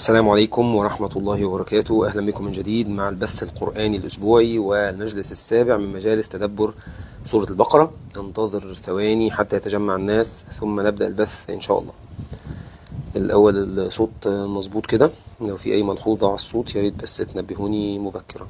السلام عليكم ورحمة الله وبركاته أهلا بكم من جديد مع البث القرآني الأسبوعي والمجلس السابع من مجالس تدبر سورة البقرة ننتظر ثواني حتى يتجمع الناس ثم نبدأ البث إن شاء الله الأول الصوت مظبوط كده لو في أي ملحوظة على الصوت يا ريت بس تنبهوني مبكرا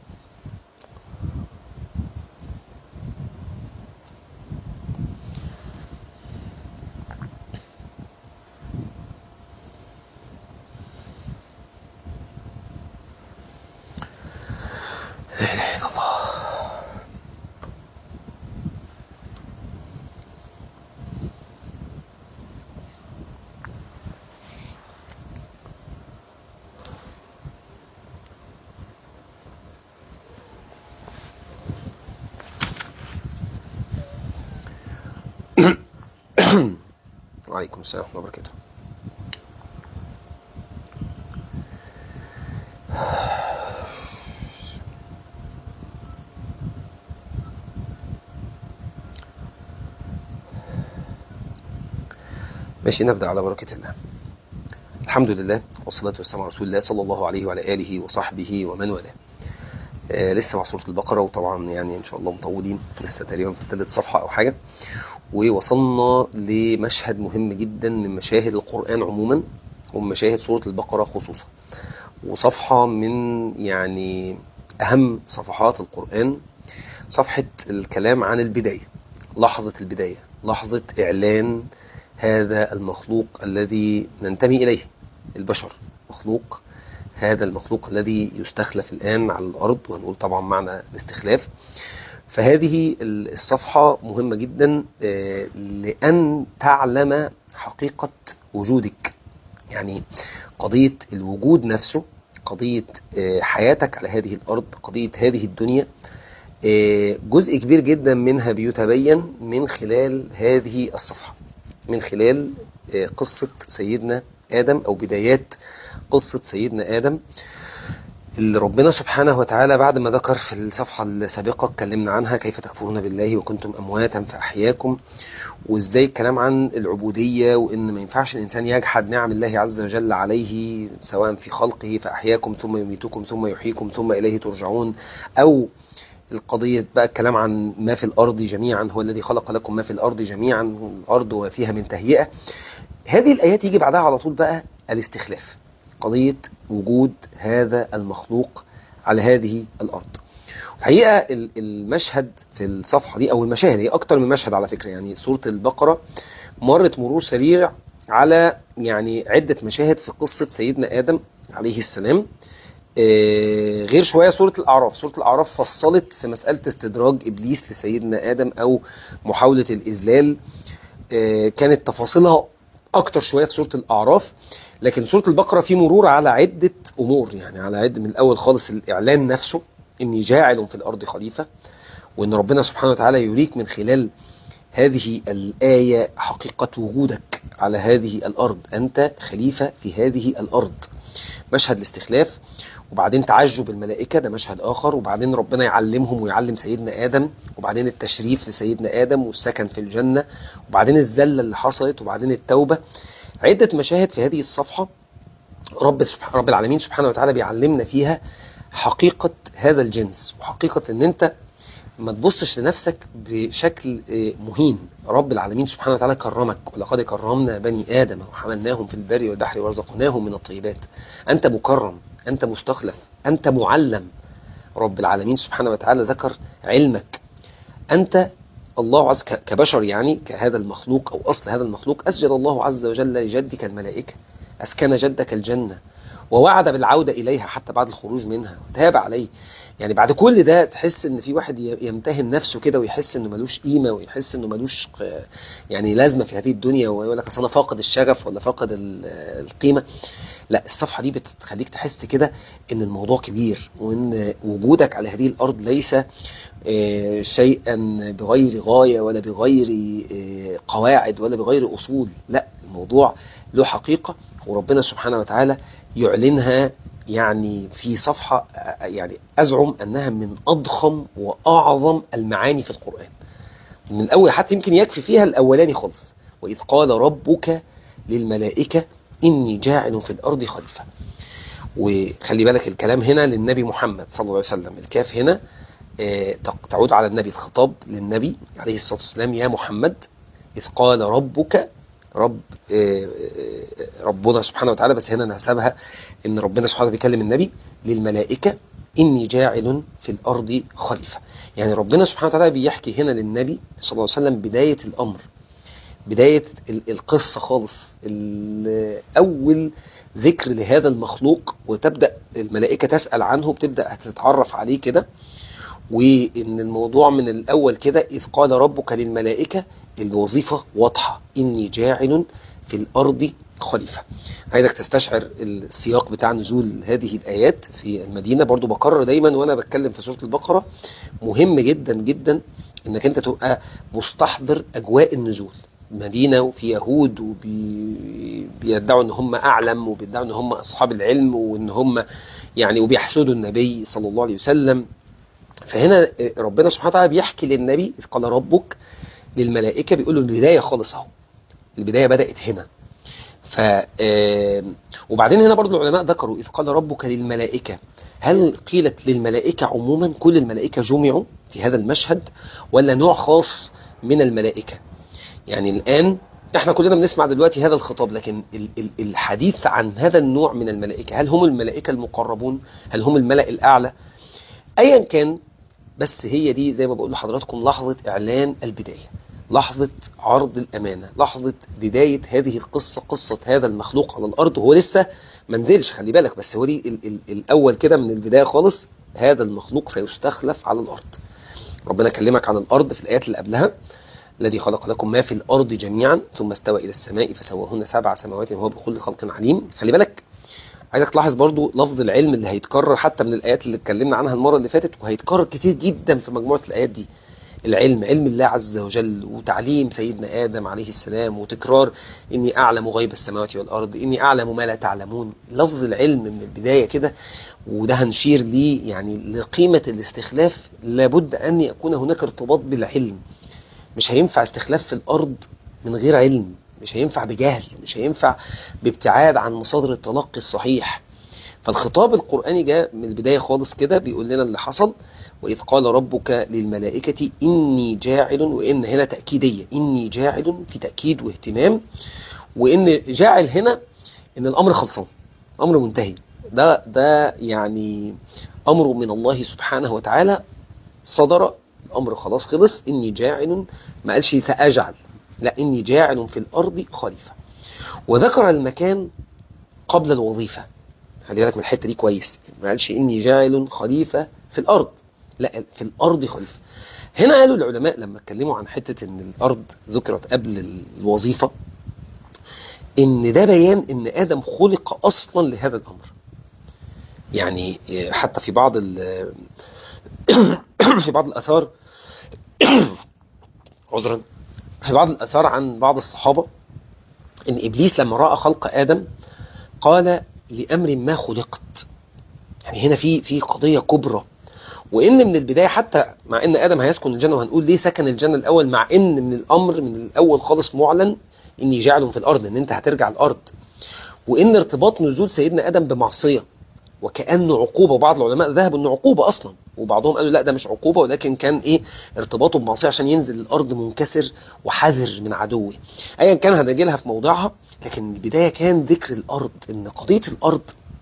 وعليكم السلام ورحمة الله وبركاته ماشي نبدأ على بركة الله الحمد لله والصلاة والسلام على رسول الله صلى الله عليه وعلى آله وصحبه ومن والاه آه لسه مع سورة البقرة وطبعا يعني إن شاء الله مطولين لسه تقريبا في ثالث صفحة أو حاجة ووصلنا لمشهد مهم جدا من مشاهد القرآن عموما ومن مشاهد سورة البقرة خصوصا وصفحة من يعني أهم صفحات القرآن صفحة الكلام عن البداية لحظة البداية لحظة إعلان هذا المخلوق الذي ننتمي إليه البشر مخلوق هذا المخلوق الذي يستخلف الآن على الأرض وهنقول طبعا معنى الاستخلاف فهذه الصفحة مهمة جدا لأن تعلم حقيقة وجودك يعني قضية الوجود نفسه قضية حياتك على هذه الأرض قضية هذه الدنيا جزء كبير جدا منها بيتبين من خلال هذه الصفحة من خلال قصة سيدنا آدم أو بدايات قصة سيدنا آدم اللي ربنا سبحانه وتعالى بعد ما ذكر في الصفحة السابقة اتكلمنا عنها كيف تكفرون بالله وكنتم أمواتا فأحياكم وإزاي الكلام عن العبودية وإن ما ينفعش الإنسان يجحد نعم الله عز وجل عليه سواء في خلقه فأحياكم ثم يميتكم ثم يحييكم ثم إليه ترجعون أو القضية بقى الكلام عن ما في الأرض جميعا هو الذي خلق لكم ما في الأرض جميعا الأرض وفيها من تهيئة هذه الآيات يجي بعدها على طول بقى الاستخلاف قضية وجود هذا المخلوق على هذه الأرض الحقيقة المشهد في الصفحة دي أو المشاهد هي أكتر من مشهد على فكرة يعني سورة البقرة مرت مرور سريع على يعني عدة مشاهد في قصة سيدنا آدم عليه السلام غير شوية سورة الأعراف سورة الأعراف فصلت في مسألة استدراج إبليس لسيدنا آدم أو محاولة الإذلال كانت تفاصيلها أكتر شوية في سورة الأعراف لكن سورة البقرة في مرور على عدة أمور يعني على عدة من الأول خالص الإعلان نفسه إني جاعل في الأرض خليفة وإن ربنا سبحانه وتعالى يريك من خلال هذه الآية حقيقة وجودك على هذه الأرض أنت خليفة في هذه الأرض مشهد الاستخلاف وبعدين تعجب الملائكة ده مشهد آخر وبعدين ربنا يعلمهم ويعلم سيدنا آدم وبعدين التشريف لسيدنا آدم والسكن في الجنة وبعدين الزلة اللي حصلت وبعدين التوبة عدة مشاهد في هذه الصفحة رب, سبح... رب العالمين سبحانه وتعالى بيعلمنا فيها حقيقة هذا الجنس وحقيقة ان انت ما تبصش لنفسك بشكل مهين رب العالمين سبحانه وتعالى كرمك ولقد كرمنا بني آدم وحملناهم في البر والبحر ورزقناهم من الطيبات أنت مكرم أنت مستخلف أنت معلم رب العالمين سبحانه وتعالى ذكر علمك أنت الله عز كبشر يعني كهذا المخلوق أو أصل هذا المخلوق أسجد الله عز وجل لجدك الملائكة أسكن جدك الجنة ووعد بالعودة إليها حتى بعد الخروج منها وتاب عليه يعني بعد كل ده تحس ان في واحد يمتهن نفسه كده ويحس انه ملوش قيمة ويحس انه ملوش يعني لازمة في هذه الدنيا ويقول لك انا فاقد الشغف ولا فاقد القيمة لا الصفحة دي بتخليك تحس كده ان الموضوع كبير وان وجودك على هذه الارض ليس شيئا بغير غاية ولا بغير قواعد ولا بغير اصول لا الموضوع له حقيقة وربنا سبحانه وتعالى يعلنها يعني في صفحة يعني أزعم أنها من أضخم وأعظم المعاني في القرآن من الأول حتى يمكن يكفي فيها الأولاني خالص وإذ قال ربك للملائكة إني جاعل في الأرض خليفة وخلي بالك الكلام هنا للنبي محمد صلى الله عليه وسلم الكاف هنا آه، تق- تعود على النبي الخطاب للنبي عليه الصلاة والسلام يا محمد إذ قال ربك رب آه، آه، ربنا سبحانه وتعالى بس هنا نحسبها ان ربنا سبحانه وتعالى بيكلم النبي للملائكة إني جاعل في الأرض خليفة يعني ربنا سبحانه وتعالى بيحكي هنا للنبي صلى الله عليه وسلم بداية الأمر بداية ال- القصة خالص ال- أول ذكر لهذا المخلوق وتبدأ الملائكة تسأل عنه بتبدأ تتعرف عليه كده وإن الموضوع من الأول كده إذ قال ربك للملائكة الوظيفة واضحة إني جاعل في الأرض خليفة عايزك تستشعر السياق بتاع نزول هذه الآيات في المدينة برضو بكرر دايما وأنا بتكلم في سورة البقرة مهم جدا جدا إنك أنت تبقى مستحضر أجواء النزول مدينة وفي يهود وبيدعوا ان هم اعلم وبيدعوا ان هم اصحاب العلم وان هم يعني وبيحسدوا النبي صلى الله عليه وسلم فهنا ربنا سبحانه وتعالى بيحكي للنبي إذ قال ربك للملائكة بيقول له البداية خالص اهو البداية بدأت هنا ف آم، وبعدين هنا برضو العلماء ذكروا إذ قال ربك للملائكة هل قيلت للملائكة عموما كل الملائكة جمعوا في هذا المشهد ولا نوع خاص من الملائكة يعني الآن احنا كلنا بنسمع دلوقتي هذا الخطاب لكن ال- ال- الحديث عن هذا النوع من الملائكة هل هم الملائكة المقربون هل هم الملأ الأعلى ايا كان بس هي دي زي ما بقول لحضراتكم لحظة اعلان البداية لحظة عرض الامانة لحظة بداية هذه القصة قصة هذا المخلوق على الارض هو لسه ما نزلش خلي بالك بس هو دي ال ال الاول كده من البداية خالص هذا المخلوق سيستخلف على الارض ربنا كلمك عن الارض في الايات اللي قبلها الذي خلق لكم ما في الارض جميعا ثم استوى الى السماء فسواهن سبع سماوات وهو بكل خلق عليم خلي بالك عايزك تلاحظ برضو لفظ العلم اللي هيتكرر حتى من الآيات اللي اتكلمنا عنها المرة اللي فاتت وهيتكرر كتير جدا في مجموعة الآيات دي العلم علم الله عز وجل وتعليم سيدنا آدم عليه السلام وتكرار إني أعلم غيب السماوات والأرض إني أعلم ما لا تعلمون لفظ العلم من البداية كده وده هنشير ليه يعني لقيمة الاستخلاف لابد أن يكون هناك ارتباط بالعلم مش هينفع استخلاف في الأرض من غير علم مش هينفع بجهل مش هينفع بابتعاد عن مصادر التلقي الصحيح فالخطاب القرآني جاء من البداية خالص كده بيقول لنا اللي حصل وإذ قال ربك للملائكة إني جاعل وإن هنا تأكيدية إني جاعل في تأكيد واهتمام وإن جاعل هنا إن الأمر خلصان أمر منتهي ده ده يعني أمر من الله سبحانه وتعالى صدر الأمر خلاص خلص إني جاعل ما قالش سأجعل لا إني جاعل في الأرض خليفة وذكر المكان قبل الوظيفة خلي بالك من الحتة دي كويس ما قالش إني جاعل خليفة في الأرض لا في الأرض خليفة هنا قالوا العلماء لما اتكلموا عن حتة إن الأرض ذكرت قبل الوظيفة إن ده بيان إن آدم خلق أصلا لهذا الأمر يعني حتى في بعض ال في بعض الآثار عذرا في بعض الآثار عن بعض الصحابة إن إبليس لما رأى خلق آدم قال لأمر ما خلقت يعني هنا في في قضية كبرى وإن من البداية حتى مع إن آدم هيسكن الجنة وهنقول ليه سكن الجنة الأول مع إن من الأمر من الأول خالص معلن إني جعل في الأرض إن أنت هترجع الأرض وإن ارتباط نزول سيدنا آدم بمعصية وكأنه عقوبة وبعض العلماء ذهبوا انه عقوبة اصلا وبعضهم قالوا لا ده مش عقوبة ولكن كان ايه ارتباطه بمعصية عشان ينزل الارض منكسر وحذر من عدوه ايا كان هنجي لها في موضعها لكن البداية كان ذكر الارض ان قضية الارض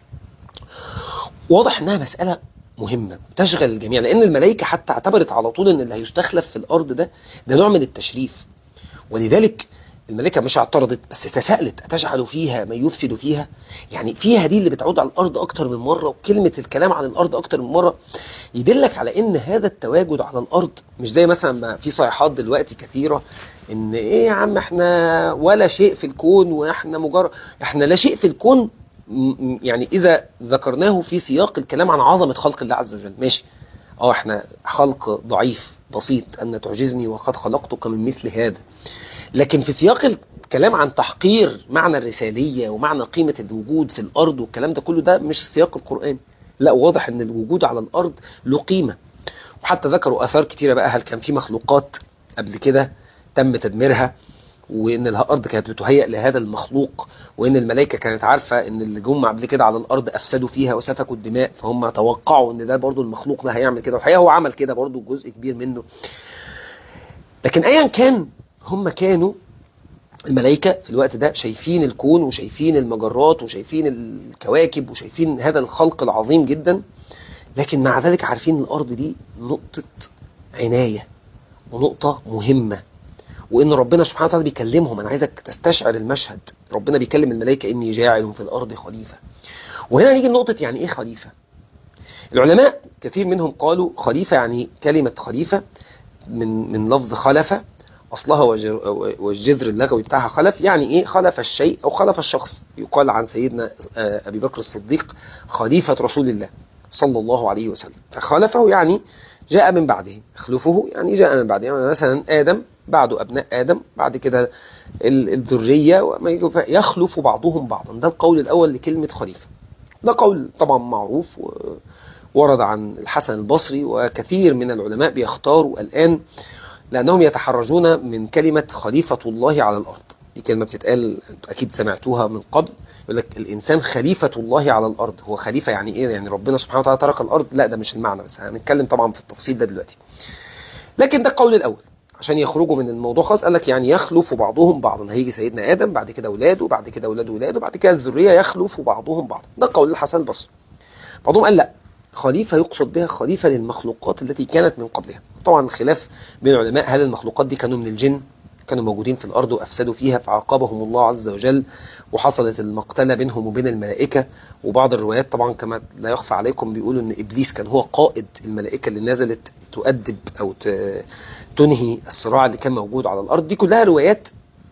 واضح انها مسألة مهمة تشغل الجميع لان الملائكة حتى اعتبرت على طول ان اللي هيستخلف في الارض ده ده نوع من التشريف ولذلك الملائكة مش اعترضت بس تساءلت أتجعل فيها من يفسد فيها يعني فيها دي اللي بتعود على الأرض أكتر من مرة وكلمة الكلام عن الأرض أكتر من مرة يدلك على إن هذا التواجد على الأرض مش زي مثلا ما في صيحات دلوقتي كثيرة إن إيه يا عم إحنا ولا شيء في الكون وإحنا مجرد إحنا لا شيء في الكون يعني إذا ذكرناه في سياق الكلام عن عظمة خلق الله عز وجل ماشي اه احنا خلق ضعيف بسيط أن تعجزني وقد خلقتك من مثل هذا لكن في سياق الكلام عن تحقير معنى الرسالية ومعنى قيمة الوجود في الأرض والكلام ده كله ده مش سياق القرآن لا واضح ان الوجود على الأرض له قيمة وحتى ذكروا آثار كتيرة بقى هل كان في مخلوقات قبل كده تم تدميرها وان الارض كانت بتهيأ لهذا المخلوق وان الملائكه كانت عارفه ان اللي جم قبل كده على الارض افسدوا فيها وسفكوا الدماء فهم توقعوا ان ده برضو المخلوق ده هيعمل كده والحقيقه هو عمل كده برضو جزء كبير منه لكن ايا كان هم كانوا الملائكة في الوقت ده شايفين الكون وشايفين المجرات وشايفين الكواكب وشايفين هذا الخلق العظيم جدا لكن مع ذلك عارفين الأرض دي نقطة عناية ونقطة مهمة وإن ربنا سبحانه وتعالى بيكلمهم أنا عايزك تستشعر المشهد ربنا بيكلم الملائكة إني جاعل في الأرض خليفة وهنا نيجي لنقطة يعني إيه خليفة العلماء كثير منهم قالوا خليفة يعني كلمة خليفة من من لفظ خلفة أصلها والجذر اللغوي بتاعها خلف يعني إيه خلف الشيء أو خلف الشخص يقال عن سيدنا أبي بكر الصديق خليفة رسول الله صلى الله عليه وسلم فخلفه يعني جاء من بعده خلفه يعني جاء من بعده يعني مثلا آدم بعده أبناء آدم بعد كده الذرية يخلف بعضهم بعضا ده القول الأول لكلمة خليفة ده قول طبعا معروف ورد عن الحسن البصري وكثير من العلماء بيختاروا الآن لأنهم يتحرجون من كلمة خليفة الله على الأرض دي كلمة بتتقال أكيد سمعتوها من قبل يقول لك الإنسان خليفة الله على الأرض هو خليفة يعني إيه يعني ربنا سبحانه وتعالى ترك الأرض لا ده مش المعنى بس هنتكلم طبعا في التفصيل ده دلوقتي لكن ده القول الأول عشان يخرجوا من الموضوع خالص قال لك يعني يخلف بعضهم بعضا هيجي سيدنا آدم بعد كده أولاده بعد كده أولاد أولاده بعد كده الذرية يخلف بعضهم بعضا ده قول الحسن البصري بعضهم قال لا خليفة يقصد بها خليفة للمخلوقات التي كانت من قبلها طبعا الخلاف بين العلماء هل المخلوقات دي كانوا من الجن كانوا موجودين في الأرض وأفسدوا فيها فعاقبهم الله عز وجل وحصلت المقتلة بينهم وبين الملائكة وبعض الروايات طبعا كما لا يخفى عليكم بيقولوا أن إبليس كان هو قائد الملائكة اللي نزلت تؤدب أو تنهي الصراع اللي كان موجود على الأرض دي كلها روايات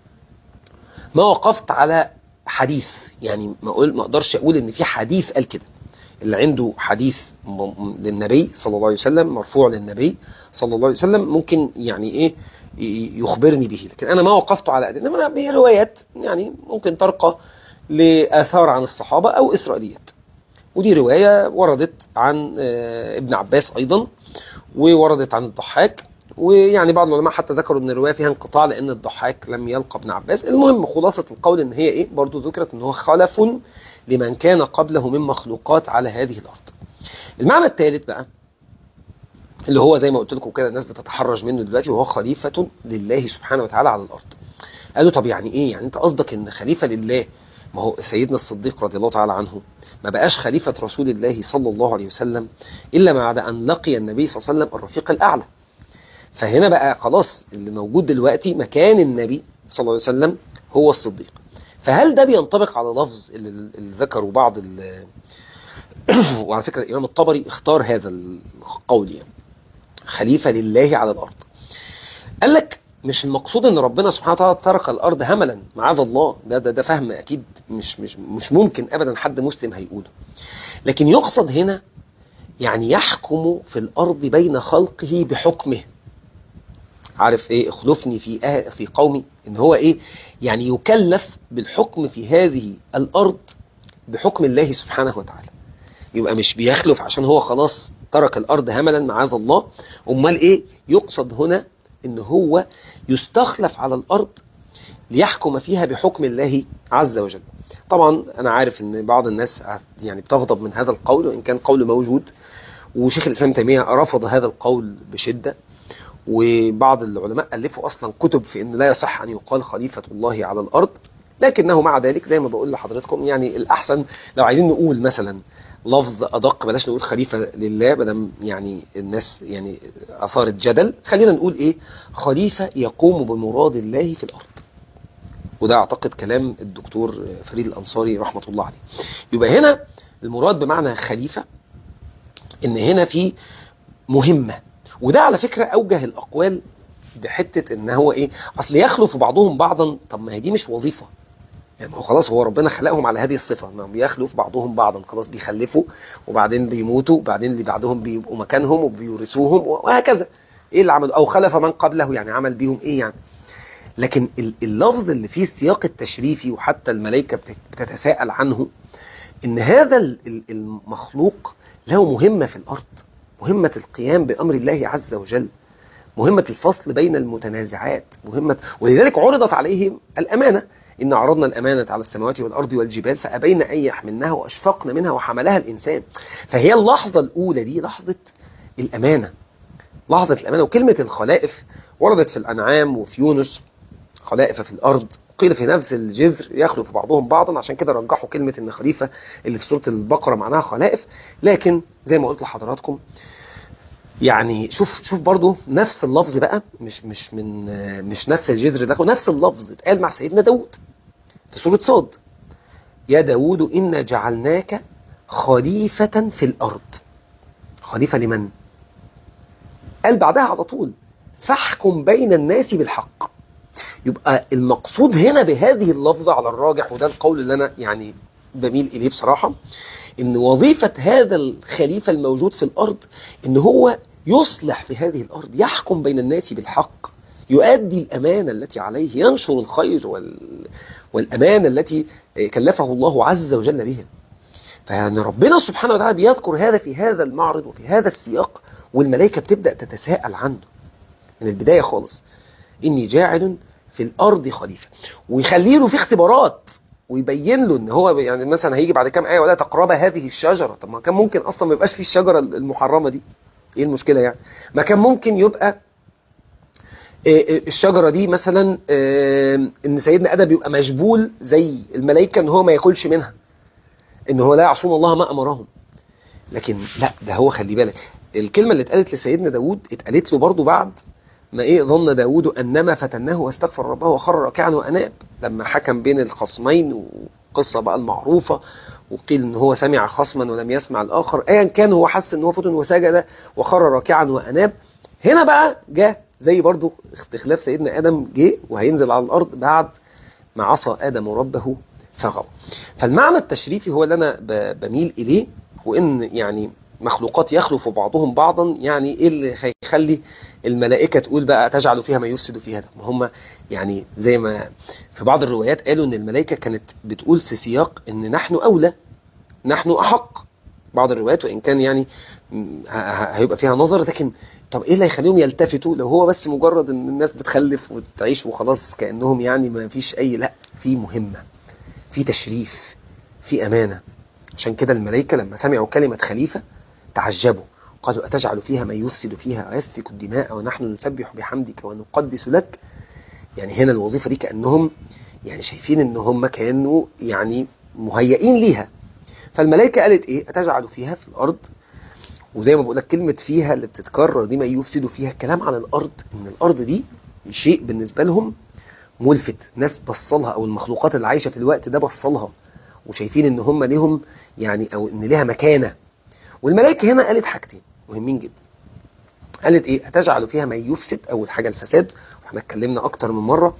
ما وقفت على حديث يعني ما أقول ما أقدرش أقول أن في حديث قال كده اللي عنده حديث للنبي صلى الله عليه وسلم مرفوع للنبي صلى الله عليه وسلم ممكن يعني ايه يخبرني به لكن انا ما وقفت على ادله انما هي روايات يعني ممكن ترقى لاثار عن الصحابه او اسرائيليات ودي روايه وردت عن ابن عباس ايضا ووردت عن الضحاك ويعني بعض العلماء حتى ذكروا ان الروايه فيها انقطاع لان الضحاك لم يلقى ابن عباس المهم خلاصه القول ان هي ايه برضو ذكرت ان هو خلف لمن كان قبله من مخلوقات على هذه الارض المعنى الثالث بقى اللي هو زي ما قلت لكم كده الناس بتتحرج منه دلوقتي وهو خليفه لله سبحانه وتعالى على الارض قالوا طب يعني ايه يعني انت قصدك ان خليفه لله ما هو سيدنا الصديق رضي الله تعالى عنه ما بقاش خليفة رسول الله صلى الله عليه وسلم إلا بعد أن لقي النبي صلى الله عليه وسلم الرفيق الأعلى فهنا بقى خلاص اللي موجود دلوقتي مكان النبي صلى الله عليه وسلم هو الصديق فهل ده بينطبق على لفظ اللي, اللي ذكروا بعض وعلى فكرة الإمام الطبري اختار هذا القول يعني خليفة لله على الأرض قال لك مش المقصود ان ربنا سبحانه وتعالى ترك الارض هملا معاذ الله ده ده ده فهم اكيد مش مش مش ممكن ابدا حد مسلم هيقوله لكن يقصد هنا يعني يحكم في الارض بين خلقه بحكمه عارف ايه اخلفني في أه في قومي ان هو ايه يعني يكلف بالحكم في هذه الارض بحكم الله سبحانه وتعالى يبقى مش بيخلف عشان هو خلاص ترك الارض هملا معاذ الله امال ايه يقصد هنا ان هو يستخلف على الارض ليحكم فيها بحكم الله عز وجل طبعا انا عارف ان بعض الناس يعني بتغضب من هذا القول وان كان قول موجود وشيخ الاسلام تيميه رفض هذا القول بشده وبعض العلماء الفوا اصلا كتب في ان لا يصح ان يقال خليفه الله على الارض لكنه مع ذلك زي ما بقول لحضراتكم يعني الاحسن لو عايزين نقول مثلا لفظ ادق بلاش نقول خليفه لله بدل يعني الناس يعني اثارت جدل خلينا نقول ايه خليفه يقوم بمراد الله في الارض وده اعتقد كلام الدكتور فريد الانصاري رحمه الله عليه يبقى هنا المراد بمعنى خليفه ان هنا في مهمه وده على فكره اوجه الاقوال بحته ان هو ايه اصل يخلف بعضهم بعضا طب ما هي دي مش وظيفه يعني هو خلاص هو ربنا خلقهم على هذه الصفه انهم بيخلف بعضهم بعضا خلاص بيخلفوا وبعدين بيموتوا وبعدين اللي بعدهم بيبقوا مكانهم وبيورثوهم وهكذا ايه اللي عملوا او خلف من قبله يعني عمل بيهم ايه يعني لكن اللفظ اللي فيه السياق التشريفي وحتى الملائكه بتتساءل عنه ان هذا المخلوق له مهمه في الارض مهمه القيام بامر الله عز وجل مهمة الفصل بين المتنازعات مهمة ولذلك عرضت عليهم الأمانة إن عرضنا الأمانة على السماوات والأرض والجبال فأبين أن يحملنها وأشفقن منها وحملها الإنسان فهي اللحظة الأولى دي لحظة الأمانة لحظة الأمانة وكلمة الخلائف وردت في الأنعام وفي يونس خلائف في الأرض قيل في نفس الجذر يخلف بعضهم بعضا عشان كده رجحوا كلمة إن خليفة اللي في سورة البقرة معناها خلائف لكن زي ما قلت لحضراتكم يعني شوف شوف برضو نفس اللفظ بقى مش مش من مش نفس الجذر ده نفس اللفظ اتقال مع سيدنا داود في سورة صاد يا داود إنا جعلناك خليفة في الأرض خليفة لمن؟ قال بعدها على طول فاحكم بين الناس بالحق يبقى المقصود هنا بهذه اللفظة على الراجح وده القول اللي أنا يعني بميل إليه بصراحة إن وظيفة هذا الخليفة الموجود في الأرض إن هو يصلح في هذه الأرض يحكم بين الناس بالحق يؤدي الأمانة التي عليه ينشر الخير وال... والأمانة التي كلفه الله عز وجل بها فيعني ربنا سبحانه وتعالى بيذكر هذا في هذا المعرض وفي هذا السياق والملائكة بتبدأ تتساءل عنه من البداية خالص إني جاعل في الأرض خليفة ويخلي له في اختبارات ويبين له ان هو يعني مثلا هيجي بعد كام ايه ولا تقرب هذه الشجره طب ما كان ممكن اصلا ما يبقاش في الشجره المحرمه دي ايه المشكله يعني ما كان ممكن يبقى الشجرة دي مثلا ان سيدنا ادم يبقى مجبول زي الملائكة ان هو ما ياكلش منها ان هو لا يعصون الله ما امرهم لكن لا ده هو خلي بالك الكلمة اللي اتقالت لسيدنا داود اتقالت له برضو بعد ما ايه ظن داود انما فتناه واستغفر ربه وخر راكعا واناب لما حكم بين الخصمين وقصة بقى المعروفة وقيل ان هو سمع خصما ولم يسمع الاخر ايا كان هو حس ان هو فتن وسجد وخر راكعا واناب هنا بقى جاء زي برضو استخلاف سيدنا آدم جه وهينزل على الأرض بعد ما عصى آدم ربه فغوى فالمعنى التشريفي هو اللي أنا بميل إليه وإن يعني مخلوقات يخلف بعضهم بعضا يعني إيه اللي هيخلي الملائكة تقول بقى تجعل فيها ما يفسد فيها ده ما هم يعني زي ما في بعض الروايات قالوا إن الملائكة كانت بتقول في سياق إن نحن أولى نحن أحق بعض الروايات وإن كان يعني هيبقى فيها نظر لكن طب ايه اللي هيخليهم يلتفتوا لو هو بس مجرد ان الناس بتخلف وتعيش وخلاص كانهم يعني ما فيش اي لا في مهمه في تشريف في امانه عشان كده الملائكه لما سمعوا كلمه خليفه تعجبوا قالوا اتجعل فيها من يفسد فيها ويسفك الدماء ونحن نسبح بحمدك ونقدس لك يعني هنا الوظيفه دي كانهم يعني شايفين ان هم كانوا يعني مهيئين ليها فالملائكه قالت ايه اتجعل فيها في الارض وزي ما بقول لك كلمة فيها اللي بتتكرر دي ما يفسد فيها الكلام عن الأرض إن الأرض دي شيء بالنسبة لهم ملفت ناس بصلها أو المخلوقات اللي عايشة في الوقت ده بصلها وشايفين إن هم ليهم يعني أو إن ليها مكانة والملائكة هنا قالت حاجتين مهمين جدا قالت إيه أتجعل فيها ما يفسد أول حاجة الفساد واحنا اتكلمنا أكتر من مرة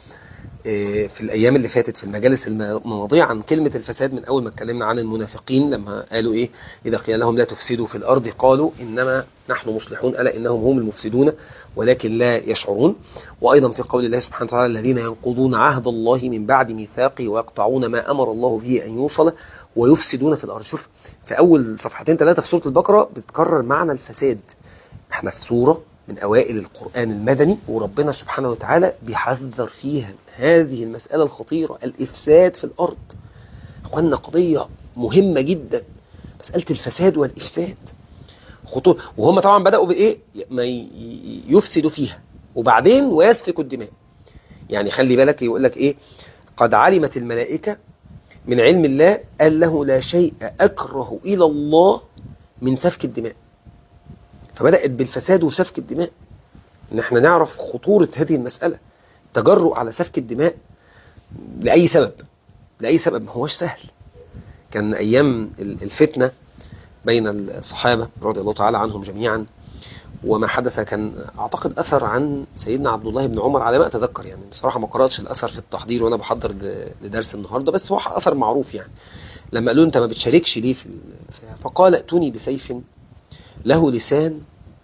في الأيام اللي فاتت في المجالس الماضية عن كلمة الفساد من أول ما اتكلمنا عن المنافقين لما قالوا إيه إذا قيل لهم لا تفسدوا في الأرض قالوا إنما نحن مصلحون ألا إنهم هم المفسدون ولكن لا يشعرون وأيضا في قول الله سبحانه وتعالى الذين ينقضون عهد الله من بعد ميثاقه ويقطعون ما أمر الله به أن يوصل ويفسدون في الأرض شوف في أول صفحتين ثلاثة في سورة البقرة بتكرر معنى الفساد احنا في سورة من أوائل القرآن المدني وربنا سبحانه وتعالى بيحذر فيها هذه المسألة الخطيرة الإفساد في الأرض أخوانا قضية مهمة جدا مسألة الفساد والإفساد خطور وهم طبعا بدأوا بإيه ما يفسدوا فيها وبعدين ويسفك الدماء يعني خلي بالك يقول لك إيه قد علمت الملائكة من علم الله قال له لا شيء أكره إلى الله من سفك الدماء فبدأت بالفساد وسفك الدماء ان احنا نعرف خطورة هذه المسألة تجرؤ على سفك الدماء لأي سبب لأي سبب ما هوش سهل كان أيام الفتنة بين الصحابة رضي الله تعالى عنهم جميعا وما حدث كان أعتقد أثر عن سيدنا عبد الله بن عمر على ما أتذكر يعني بصراحة ما قرأتش الأثر في التحضير وأنا بحضر لدرس النهاردة بس هو أثر معروف يعني لما قالوا أنت ما بتشاركش ليه في فقال ائتوني بسيف له لسان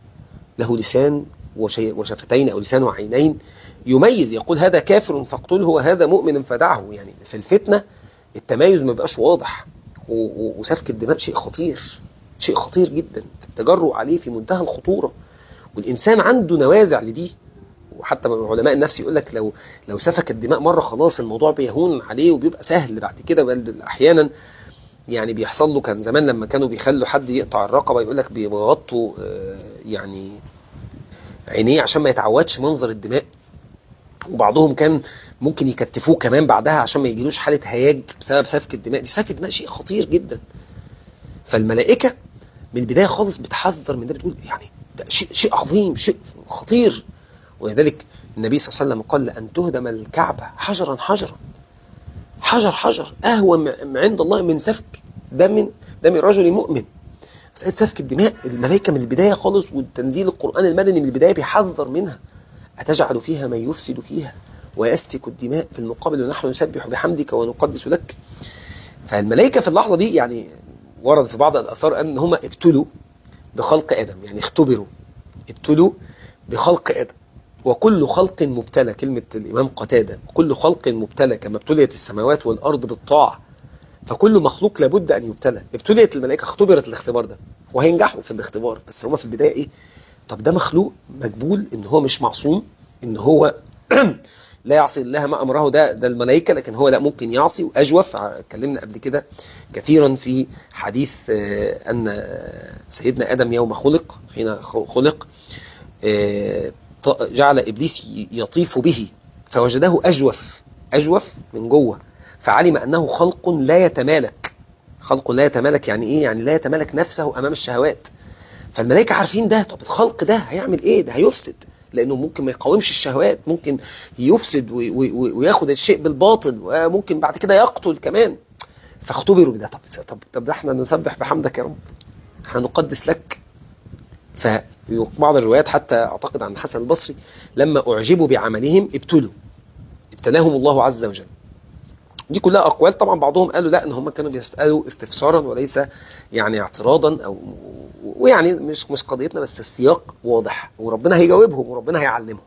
له لسان وشفتين أو لسان وعينين يميز يقول هذا كافر فاقتله وهذا مؤمن فدعه يعني في الفتنة التمايز ما بقاش واضح وسفك الدماء شيء خطير شيء خطير جدا التجرؤ عليه في منتهى الخطورة والانسان عنده نوازع لدي وحتى علماء النفس يقول لك لو لو سفك الدماء مره خلاص الموضوع بيهون عليه وبيبقى سهل بعد كده بل احيانا يعني بيحصل له كان زمان لما كانوا بيخلوا حد يقطع الرقبه يقول لك بيغطوا آه، يعني عينيه عشان ما يتعودش منظر الدماء وبعضهم كان ممكن يكتفوه كمان بعدها عشان ما يجيلوش حاله هياج بسبب سفك الدماء دي سفك الدماء شيء خطير جدا فالملائكه من البدايه خالص بتحذر من ده بتقول يعني ده شيء شيء عظيم شيء خطير ولذلك النبي صلى الله عليه وسلم قال لأن تهدم الكعبة حجرا حجرا حجر حجر أهون م- عند الله من سفك دم دم رجل مؤمن مسألة سفك الدماء الملائكة من البداية خالص والتنزيل القرآن المدني من البداية بيحذر منها أتجعل فيها من يفسد فيها ويسفك الدماء في المقابل ونحن نسبح بحمدك ونقدس لك فالملائكة في اللحظة دي يعني ورد في بعض الآثار أن هم ابتلوا بخلق آدم يعني اختبروا ابتلوا بخلق آدم وكل خلق مبتلى كلمة الإمام قتادة كل خلق مبتلى كما ابتليت السماوات والأرض بالطاعة فكل مخلوق لابد أن يبتلى ابتليت الملائكة اختبرت الاختبار ده وهينجحوا في الاختبار بس هما في البداية إيه طب ده مخلوق مجبول إن هو مش معصوم إن هو لا يعصي الله ما أمره ده ده الملائكة لكن هو لا ممكن يعصي وأجوف ع- اتكلمنا قبل كده كثيرا في حديث آه، أن سيدنا آدم يوم خلق حين خلق آه، ط- جعل إبليس ي- يطيف به فوجده أجوف أجوف من جوه فعلم أنه خلق لا يتمالك خلق لا يتمالك يعني إيه؟ يعني لا يتمالك نفسه أمام الشهوات فالملائكة عارفين ده طب الخلق ده هيعمل إيه؟ ده هيفسد لأنه ممكن ما يقاومش الشهوات ممكن يفسد وي- وي- وي- وياخد الشيء بالباطل وممكن بعد كده يقتل كمان فاختبروا بده طب طب طب ده احنا نسبح بحمدك يا رب احنا نقدس لك ففي بعض الروايات حتى اعتقد عن الحسن البصري لما اعجبوا بعملهم ابتلوا ابتلاهم الله عز وجل دي كلها اقوال طبعا بعضهم قالوا لا ان هم كانوا بيسالوا استفسارا وليس يعني اعتراضا او ويعني مش مش قضيتنا بس السياق واضح وربنا هيجاوبهم وربنا هيعلمهم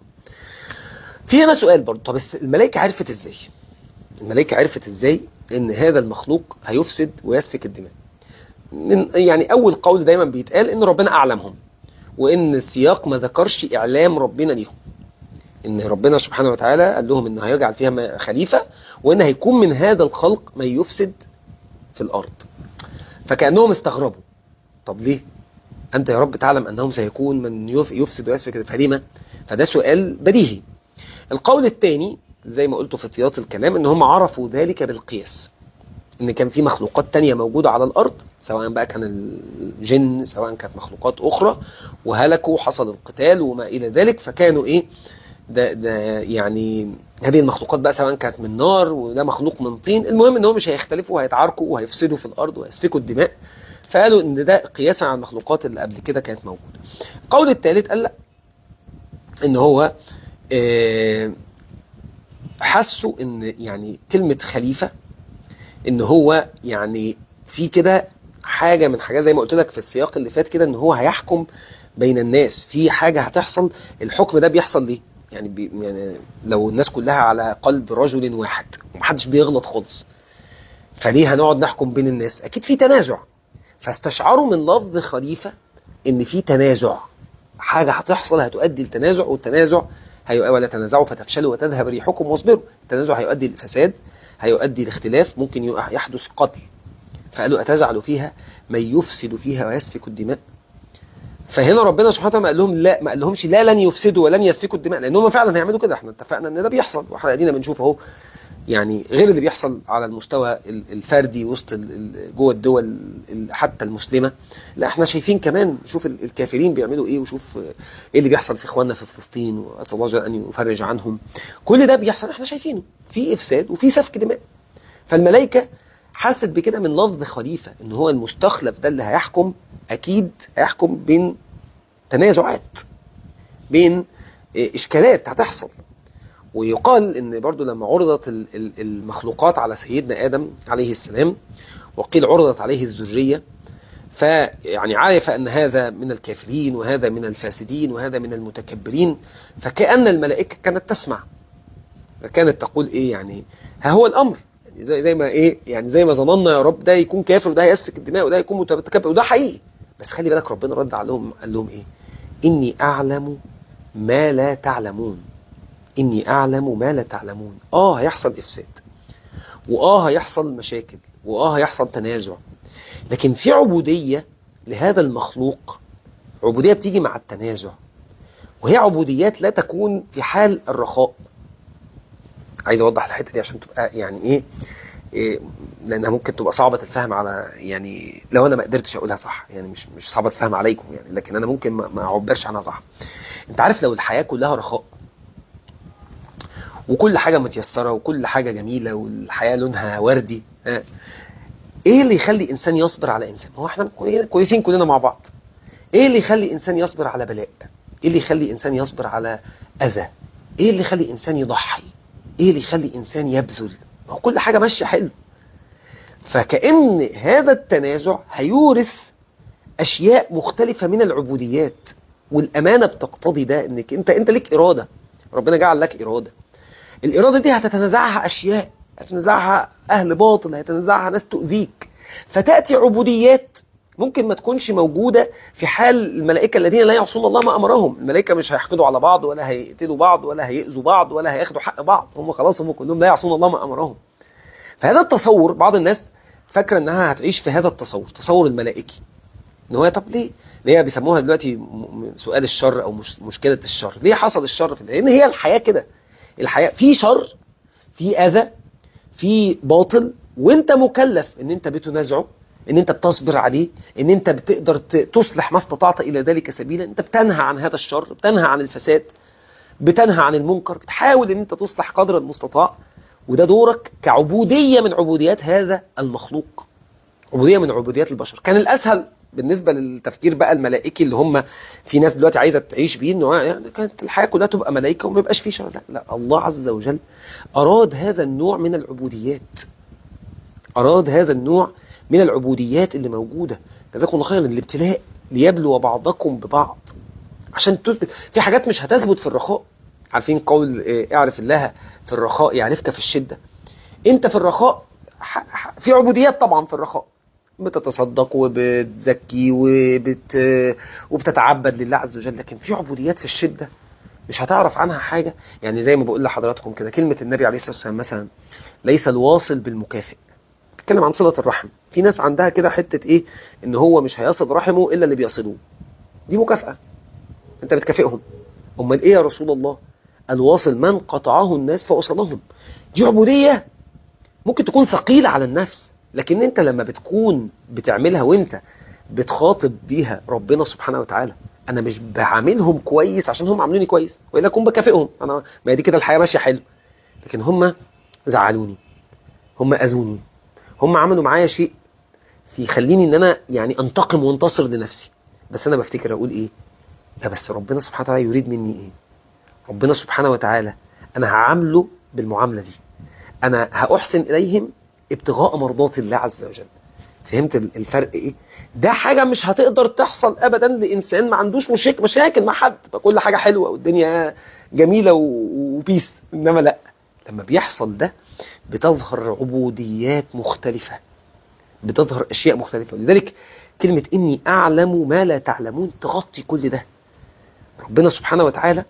في هنا سؤال برضه طب بس الملائكه عرفت ازاي الملائكه عرفت ازاي ان هذا المخلوق هيفسد ويسفك الدماء من يعني اول قول دايما بيتقال ان ربنا اعلمهم وان السياق ما ذكرش اعلام ربنا ليهم ان ربنا سبحانه وتعالى قال لهم ان هيجعل فيها م- خليفه وان هيكون من هذا الخلق من يفسد في الارض فكانهم استغربوا طب ليه انت يا رب تعلم انهم سيكون من يف- يفسد ويسفك فلما فده سؤال بديهي القول الثاني زي ما قلت في سياق الكلام ان هم عرفوا ذلك بالقياس ان كان في مخلوقات تانية موجودة على الارض سواء بقى كان الجن سواء كانت مخلوقات اخرى وهلكوا حصل القتال وما الى ذلك فكانوا ايه ده ده يعني هذه المخلوقات بقى سواء كانت من نار وده مخلوق من طين المهم ان هم مش هيختلفوا وهيتعاركوا وهيفسدوا في الارض وهيسفكوا الدماء فقالوا ان ده قياسا على المخلوقات اللي قبل كده كانت موجوده القول الثالث قال لا ان هو آه، حسوا ان يعني كلمه خليفه ان هو يعني في كده حاجه من حاجات زي ما قلت لك في السياق اللي فات كده ان هو هيحكم بين الناس في حاجه هتحصل الحكم ده بيحصل ليه يعني, بي يعني لو الناس كلها على قلب رجل واحد ومحدش بيغلط خالص فليه هنقعد نحكم بين الناس اكيد في تنازع فاستشعروا من لفظ خليفه ان في تنازع حاجه هتحصل هتؤدي لتنازع والتنازع هي ولا تنازعوا فتفشلوا وتذهب ريحكم واصبروا التنازع هيؤدي للفساد هيؤدي لاختلاف ممكن يحدث قتل فقالوا أتجعل فيها من يفسد فيها ويسفك الدماء فهنا ربنا سبحانه وتعالى ما قال لهم لا ما قال لهمش لا لن يفسدوا ولن يسفكوا الدماء لانهم فعلا هيعملوا كده احنا اتفقنا ان ده بيحصل واحنا ادينا بنشوف اهو يعني غير اللي بيحصل على المستوى ال- الفردي وسط ال- ال- جوه الدول ال- حتى المسلمه لا احنا شايفين كمان شوف ال- الكافرين بيعملوا ايه وشوف ايه اللي بيحصل في اخواننا في فلسطين واسال الله جل ان يفرج عنهم كل ده بيحصل احنا شايفينه في افساد وفي سفك دماء فالملائكه حست بكده من لفظ خليفه ان هو المستخلف ده اللي هيحكم اكيد هيحكم بين تنازعات بين إيه، اشكالات هتحصل ويقال ان برضو لما عرضت ال- ال- المخلوقات على سيدنا ادم عليه السلام وقيل عرضت عليه الذريه فيعني عرف ان هذا من الكافرين وهذا من الفاسدين وهذا من المتكبرين فكأن الملائكه كانت تسمع فكانت تقول ايه يعني ها هو الامر يعني زي زي ما ايه يعني زي ما ظننا يا رب ده يكون كافر وده هيسفك الدماء وده يكون متكبر وده حقيقي بس خلي بالك ربنا رد عليهم قال لهم ايه إني أعلم ما لا تعلمون إني أعلم ما لا تعلمون آه هيحصل إفساد وآه هيحصل مشاكل وآه هيحصل تنازع لكن في عبودية لهذا المخلوق عبودية بتيجي مع التنازع وهي عبوديات لا تكون في حال الرخاء عايز اوضح الحته دي عشان تبقى يعني ايه, إيه لانها ممكن تبقى صعبه الفهم على يعني لو انا ما قدرتش اقولها صح يعني مش مش صعبه الفهم عليكم يعني لكن انا ممكن ما ما اعبرش عنها صح انت عارف لو الحياه كلها رخاء وكل حاجه متيسره وكل حاجه جميله والحياه لونها وردي ها ايه اللي يخلي انسان يصبر على انسان هو احنا كويسين كلنا مع بعض ايه اللي يخلي انسان يصبر على بلاء ايه اللي يخلي انسان يصبر على اذى ايه اللي يخلي انسان يضحي ايه اللي يخلي انسان يبذل ما هو كل حاجه ماشيه حلو فكأن هذا التنازع هيورث اشياء مختلفه من العبوديات والامانه بتقتضي ده انك انت انت ليك اراده ربنا جعل لك اراده الاراده دي هتتنازعها اشياء هتتنازعها اهل باطل هيتنازعها ناس تؤذيك فتاتي عبوديات ممكن ما تكونش موجودة في حال الملائكة الذين لا يعصون الله ما أمرهم الملائكة مش هيحقدوا على بعض ولا هيقتلوا بعض ولا هيأذوا بعض ولا هياخدوا حق بعض هم خلاص هم كلهم لا يعصون الله ما أمرهم فهذا التصور بعض الناس فاكرة انها هتعيش في هذا التصور تصور الملائكي ان هو طب ليه ليه بيسموها دلوقتي سؤال الشر او مش مشكلة الشر ليه حصل الشر في لان هي الحياة كده الحياة في شر في اذى في باطل وانت مكلف ان انت بتنازعه ان انت بتصبر عليه ان انت بتقدر تصلح ما استطعت الى ذلك سبيلا انت بتنهى عن هذا الشر بتنهى عن الفساد بتنهى عن المنكر بتحاول ان انت تصلح قدر المستطاع وده دورك كعبودية من عبوديات هذا المخلوق عبودية من عبوديات البشر كان الاسهل بالنسبة للتفكير بقى الملائكي اللي هم في ناس دلوقتي عايزة تعيش بيه انه يعني كانت الحياة كلها تبقى ملائكة وما يبقاش فيه شر لا, لا الله عز وجل اراد هذا النوع من العبوديات اراد هذا النوع من العبوديات اللي موجودة جزاكم الله خيرا الابتلاء ليبلو بعضكم ببعض عشان تثبت في حاجات مش هتثبت في الرخاء عارفين قول اعرف الله في الرخاء يعرفك في الشدة انت في الرخاء في عبوديات طبعا في الرخاء بتتصدق وبتزكي وبت وبتتعبد لله عز وجل لكن في عبوديات في الشدة مش هتعرف عنها حاجة يعني زي ما بقول لحضراتكم كده كلمة النبي عليه الصلاة والسلام مثلا ليس الواصل بالمكافئ بتكلم عن صلة الرحم في ناس عندها كده حتة ايه ان هو مش هيصل رحمه الا اللي بيصلوه دي مكافأة انت بتكافئهم امال ايه يا رسول الله الواصل من قطعه الناس فوصلهم دي عبودية ممكن تكون ثقيلة على النفس لكن انت لما بتكون بتعملها وانت بتخاطب بيها ربنا سبحانه وتعالى انا مش بعاملهم كويس عشان هم عامليني كويس والا اكون بكافئهم انا ما دي كده الحياه ماشيه حلو لكن هم زعلوني هم اذوني هم عملوا معايا شيء يخليني ان انا يعني انتقم وانتصر لنفسي بس انا بفتكر اقول ايه لا بس ربنا سبحانه وتعالى يريد مني ايه ربنا سبحانه وتعالى انا هعامله بالمعامله دي انا هاحسن اليهم ابتغاء مرضات الله عز وجل فهمت الفرق ايه ده حاجه مش هتقدر تحصل ابدا لانسان ما عندوش مشاكل مشاكل مع حد كل حاجه حلوه والدنيا جميله وبيس انما لا لما بيحصل ده بتظهر عبوديات مختلفه بتظهر اشياء مختلفه لذلك كلمه اني اعلم ما لا تعلمون تغطي كل ده ربنا سبحانه وتعالى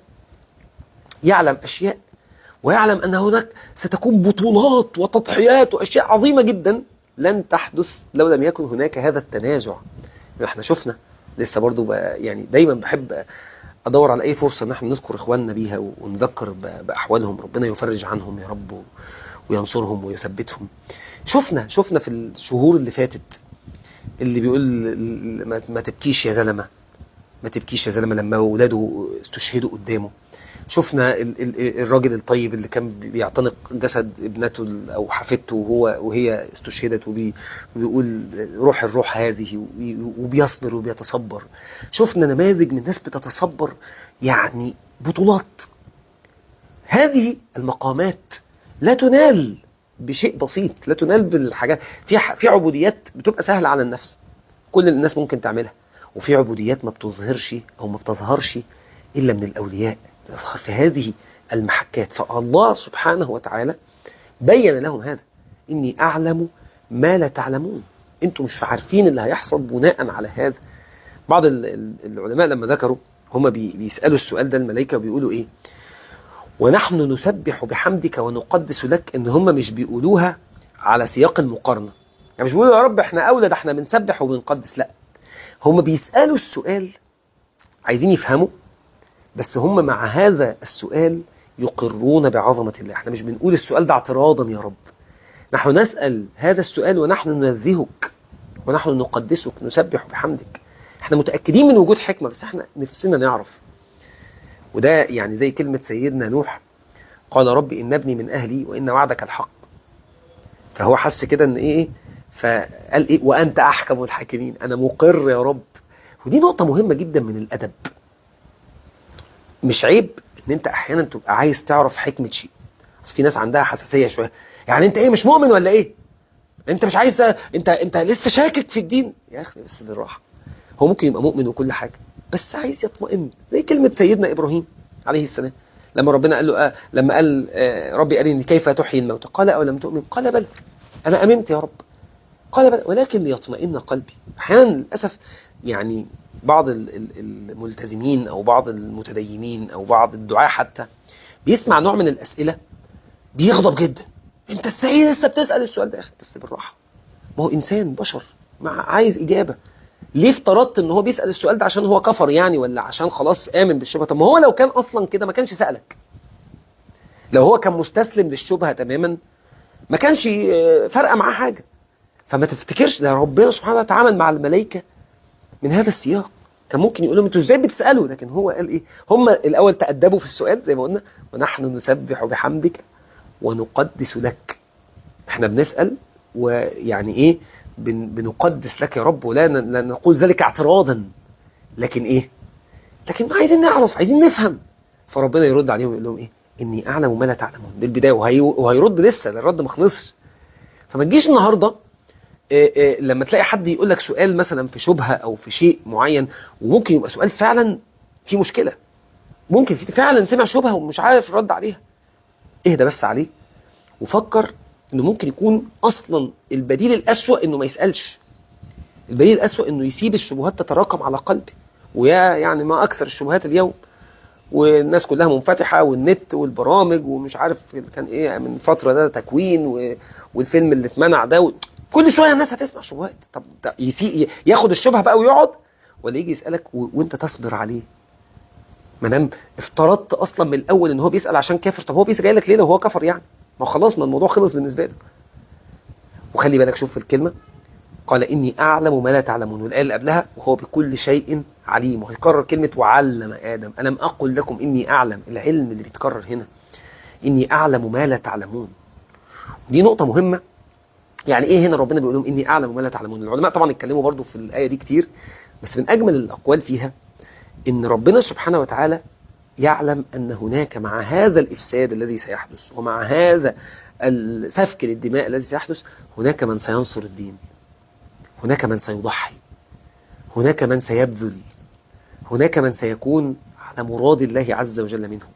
يعلم اشياء ويعلم ان هناك ستكون بطولات وتضحيات واشياء عظيمه جدا لن تحدث لو لم يكن هناك هذا التنازع احنا شفنا لسه برضو يعني دايما بحب ادور على اي فرصه ان احنا نذكر اخواننا بيها ونذكر باحوالهم ربنا يفرج عنهم يا رب وينصرهم ويثبتهم شفنا شفنا في الشهور اللي فاتت اللي بيقول ما تبكيش يا زلمه ما تبكيش يا زلمه لما اولاده استشهدوا قدامه شفنا الراجل الطيب اللي كان بيعتنق جسد ابنته او حفيدته وهو وهي استشهدت وبيقول روح الروح هذه وبيصبر وبيتصبر شفنا نماذج من ناس بتتصبر يعني بطولات هذه المقامات لا تنال بشيء بسيط لا تنال بالحاجات في في عبوديات بتبقى سهله على النفس كل الناس ممكن تعملها وفي عبوديات ما بتظهرش او ما بتظهرش الا من الاولياء تظهر في هذه المحكات فالله سبحانه وتعالى بين لهم هذا إني أعلم ما لا تعلمون أنتم مش عارفين اللي هيحصل بناء على هذا بعض العلماء لما ذكروا هما بي بيسالوا السؤال ده الملائكه وبيقولوا ايه ونحن نسبح بحمدك ونقدس لك ان هم مش بيقولوها على سياق المقارنه يعني مش بيقولوا يا رب احنا اولى ده احنا بنسبح وبنقدس لا هم بيسالوا السؤال عايزين يفهموا بس هم مع هذا السؤال يقرون بعظمه الله احنا مش بنقول السؤال ده اعتراضا يا رب نحن نسال هذا السؤال ونحن ننزهك ونحن نقدسك نسبح بحمدك احنا متاكدين من وجود حكمه بس احنا نفسنا نعرف وده يعني زي كلمة سيدنا نوح قال رب إن ابني من أهلي وإن وعدك الحق فهو حس كده إن إيه فقال إيه وأنت أحكم الحاكمين أنا مقر يا رب ودي نقطة مهمة جدا من الأدب مش عيب إن أنت أحيانا تبقى عايز تعرف حكمة شيء بس في ناس عندها حساسية شوية يعني أنت إيه مش مؤمن ولا إيه أنت مش عايز أنت أنت لسه شاكك في الدين يا أخي بس بالراحة هو ممكن يبقى مؤمن وكل حاجة بس عايز يطمئن زي كلمة سيدنا إبراهيم عليه السلام لما ربنا قال له آه لما قال آه ربي أرني كيف تحيي الموتى قال أولم تؤمن قال بل أنا أمنت يا رب قال بل ولكن ليطمئن قلبي أحيانا للأسف يعني بعض الملتزمين أو بعض المتدينين أو بعض الدعاة حتى بيسمع نوع من الأسئلة بيغضب جدا أنت ازاي لسه بتسأل السؤال ده يا أخي بس بالراحة ما هو إنسان بشر مع عايز إجابة ليه افترضت ان هو بيسال السؤال ده عشان هو كفر يعني ولا عشان خلاص امن بالشبهه طب ما هو لو كان اصلا كده ما كانش سالك لو هو كان مستسلم للشبهه تماما ما كانش فارقه معاه حاجه فما تفتكرش ده ربنا سبحانه وتعالى تعامل مع الملائكه من هذا السياق كان ممكن يقول لهم انتوا ازاي بتسالوا لكن هو قال ايه هم الاول تادبوا في السؤال زي ما قلنا ونحن نسبح بحمدك ونقدس لك احنا بنسال ويعني ايه بن بنقدس لك يا رب ولا ن- نقول ذلك اعتراضا لكن ايه لكن عايزين نعرف عايزين نفهم فربنا يرد عليهم ويقول لهم ايه اني اعلم ما لا تعلمون دي البدايه وهي وهيرد لسه ده الرد ما خلصش فما تجيش النهارده إيه إيه لما تلاقي حد يقول لك سؤال مثلا في شبهه او في شيء معين وممكن يبقى سؤال فعلا فيه مشكله ممكن في فعلا سمع شبهه ومش عارف يرد عليها اهدى بس عليه وفكر انه ممكن يكون اصلا البديل الاسوأ انه ما يسالش البديل الاسوأ انه يسيب الشبهات تتراكم على قلبه ويا يعني ما اكثر الشبهات اليوم والناس كلها منفتحه والنت والبرامج ومش عارف كان ايه من فتره ده تكوين و- والفيلم اللي اتمنع ده و... كل شويه الناس هتسمع شبهات طب ده يسي... ياخد الشبهه بقى ويقعد ولا يجي يسالك و... وانت تصبر عليه ما دام افترضت اصلا من الاول ان هو بيسال عشان كافر طب هو بيسال جاي لك ليه لو هو كفر يعني ما هو خلاص ما الموضوع خلص بالنسبه له وخلي بالك شوف في الكلمه قال اني اعلم ما لا تعلمون والايه اللي قبلها وهو بكل شيء عليم وهيكرر كلمه وعلم ادم الم اقل لكم اني اعلم العلم اللي بيتكرر هنا اني اعلم ما لا تعلمون دي نقطه مهمه يعني ايه هنا ربنا بيقول لهم اني اعلم ما لا تعلمون العلماء طبعا اتكلموا برضو في الايه دي كتير بس من اجمل الاقوال فيها ان ربنا سبحانه وتعالى يعلم ان هناك مع هذا الافساد الذي سيحدث ومع هذا سفك للدماء الذي سيحدث هناك من سينصر الدين هناك من سيضحي هناك من سيبذل هناك من سيكون على مراد الله عز وجل منه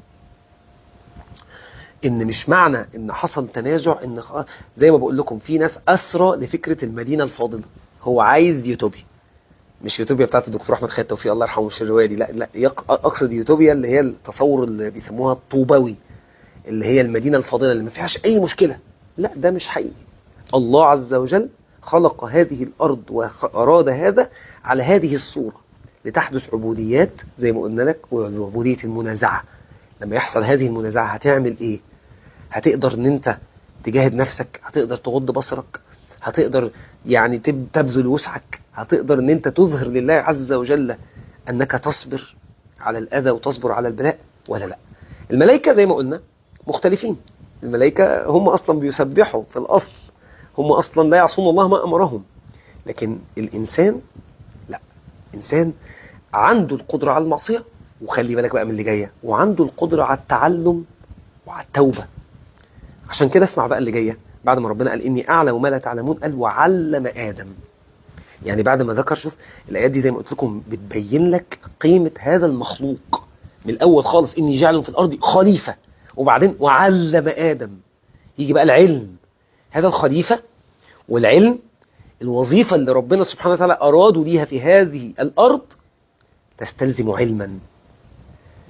ان مش معنى ان حصل تنازع ان خلاص زي ما بقول لكم في ناس اسرى لفكره المدينه الفاضله هو عايز يوتوبيا مش يوتوبيا بتاعت الدكتور احمد خالد توفيق الله يرحمه مش الروايه دي لا لا يق- اقصد يوتوبيا اللي هي التصور اللي بيسموها الطوبوي اللي هي المدينه الفاضله اللي ما فيهاش اي مشكله لا ده مش حقيقي الله عز وجل خلق هذه الارض واراد هذا على هذه الصوره لتحدث عبوديات زي ما قلنا لك وعبوديه المنازعه لما يحصل هذه المنازعه هتعمل ايه هتقدر ان انت تجاهد نفسك هتقدر تغض بصرك هتقدر يعني تب- تبذل وسعك هتقدر ان انت تظهر لله عز وجل انك تصبر على الاذى وتصبر على البلاء ولا لا الملائكه زي ما قلنا مختلفين الملائكه هم اصلا بيسبحوا في الاصل هم اصلا لا يعصون الله ما امرهم لكن الانسان لا انسان عنده القدره على المعصيه وخلي بالك بقى من اللي جايه وعنده القدره على التعلم وعلى التوبه عشان كده اسمع بقى اللي جايه بعد ما ربنا قال اني اعلم ما لا تعلمون قال وعلم ادم يعني بعد ما ذكر شوف الايات دي زي ما قلت لكم بتبين لك قيمه هذا المخلوق من الاول خالص اني جاعل في الارض خليفه وبعدين وعلم ادم يجي بقى العلم هذا الخليفه والعلم الوظيفه اللي ربنا سبحانه وتعالى ارادوا ليها في هذه الارض تستلزم علما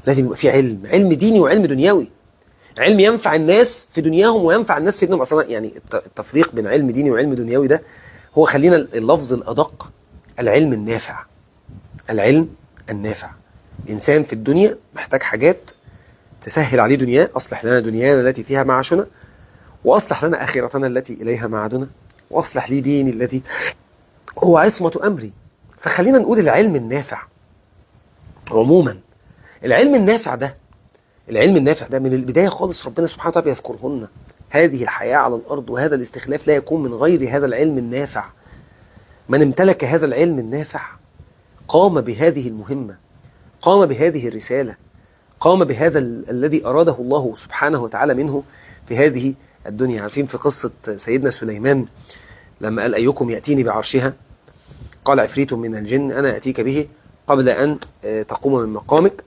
لازم يبقى في علم علم ديني وعلم دنيوي علم ينفع الناس في دنياهم وينفع الناس في دينهم اصلا يعني الت- التفريق بين علم ديني وعلم دنيوي ده هو خلينا اللفظ الادق العلم النافع العلم النافع الانسان في الدنيا محتاج حاجات تسهل عليه دنياه اصلح لنا دنيانا التي فيها معاشنا واصلح لنا اخرتنا التي اليها معادنا واصلح لي ديني الذي هو عصمة امري فخلينا نقول العلم النافع عموما العلم النافع ده العلم النافع ده من البداية خالص ربنا سبحانه وتعالى يذكرهن هذه الحياة على الأرض وهذا الاستخلاف لا يكون من غير هذا العلم النافع من امتلك هذا العلم النافع قام بهذه المهمة قام بهذه الرسالة قام بهذا ال- الذي أراده الله سبحانه وتعالى منه في هذه الدنيا عارفين في قصة سيدنا سليمان لما قال أيكم يأتيني بعرشها قال عفريت من الجن أنا أتيك به قبل أن آه، تقوم من مقامك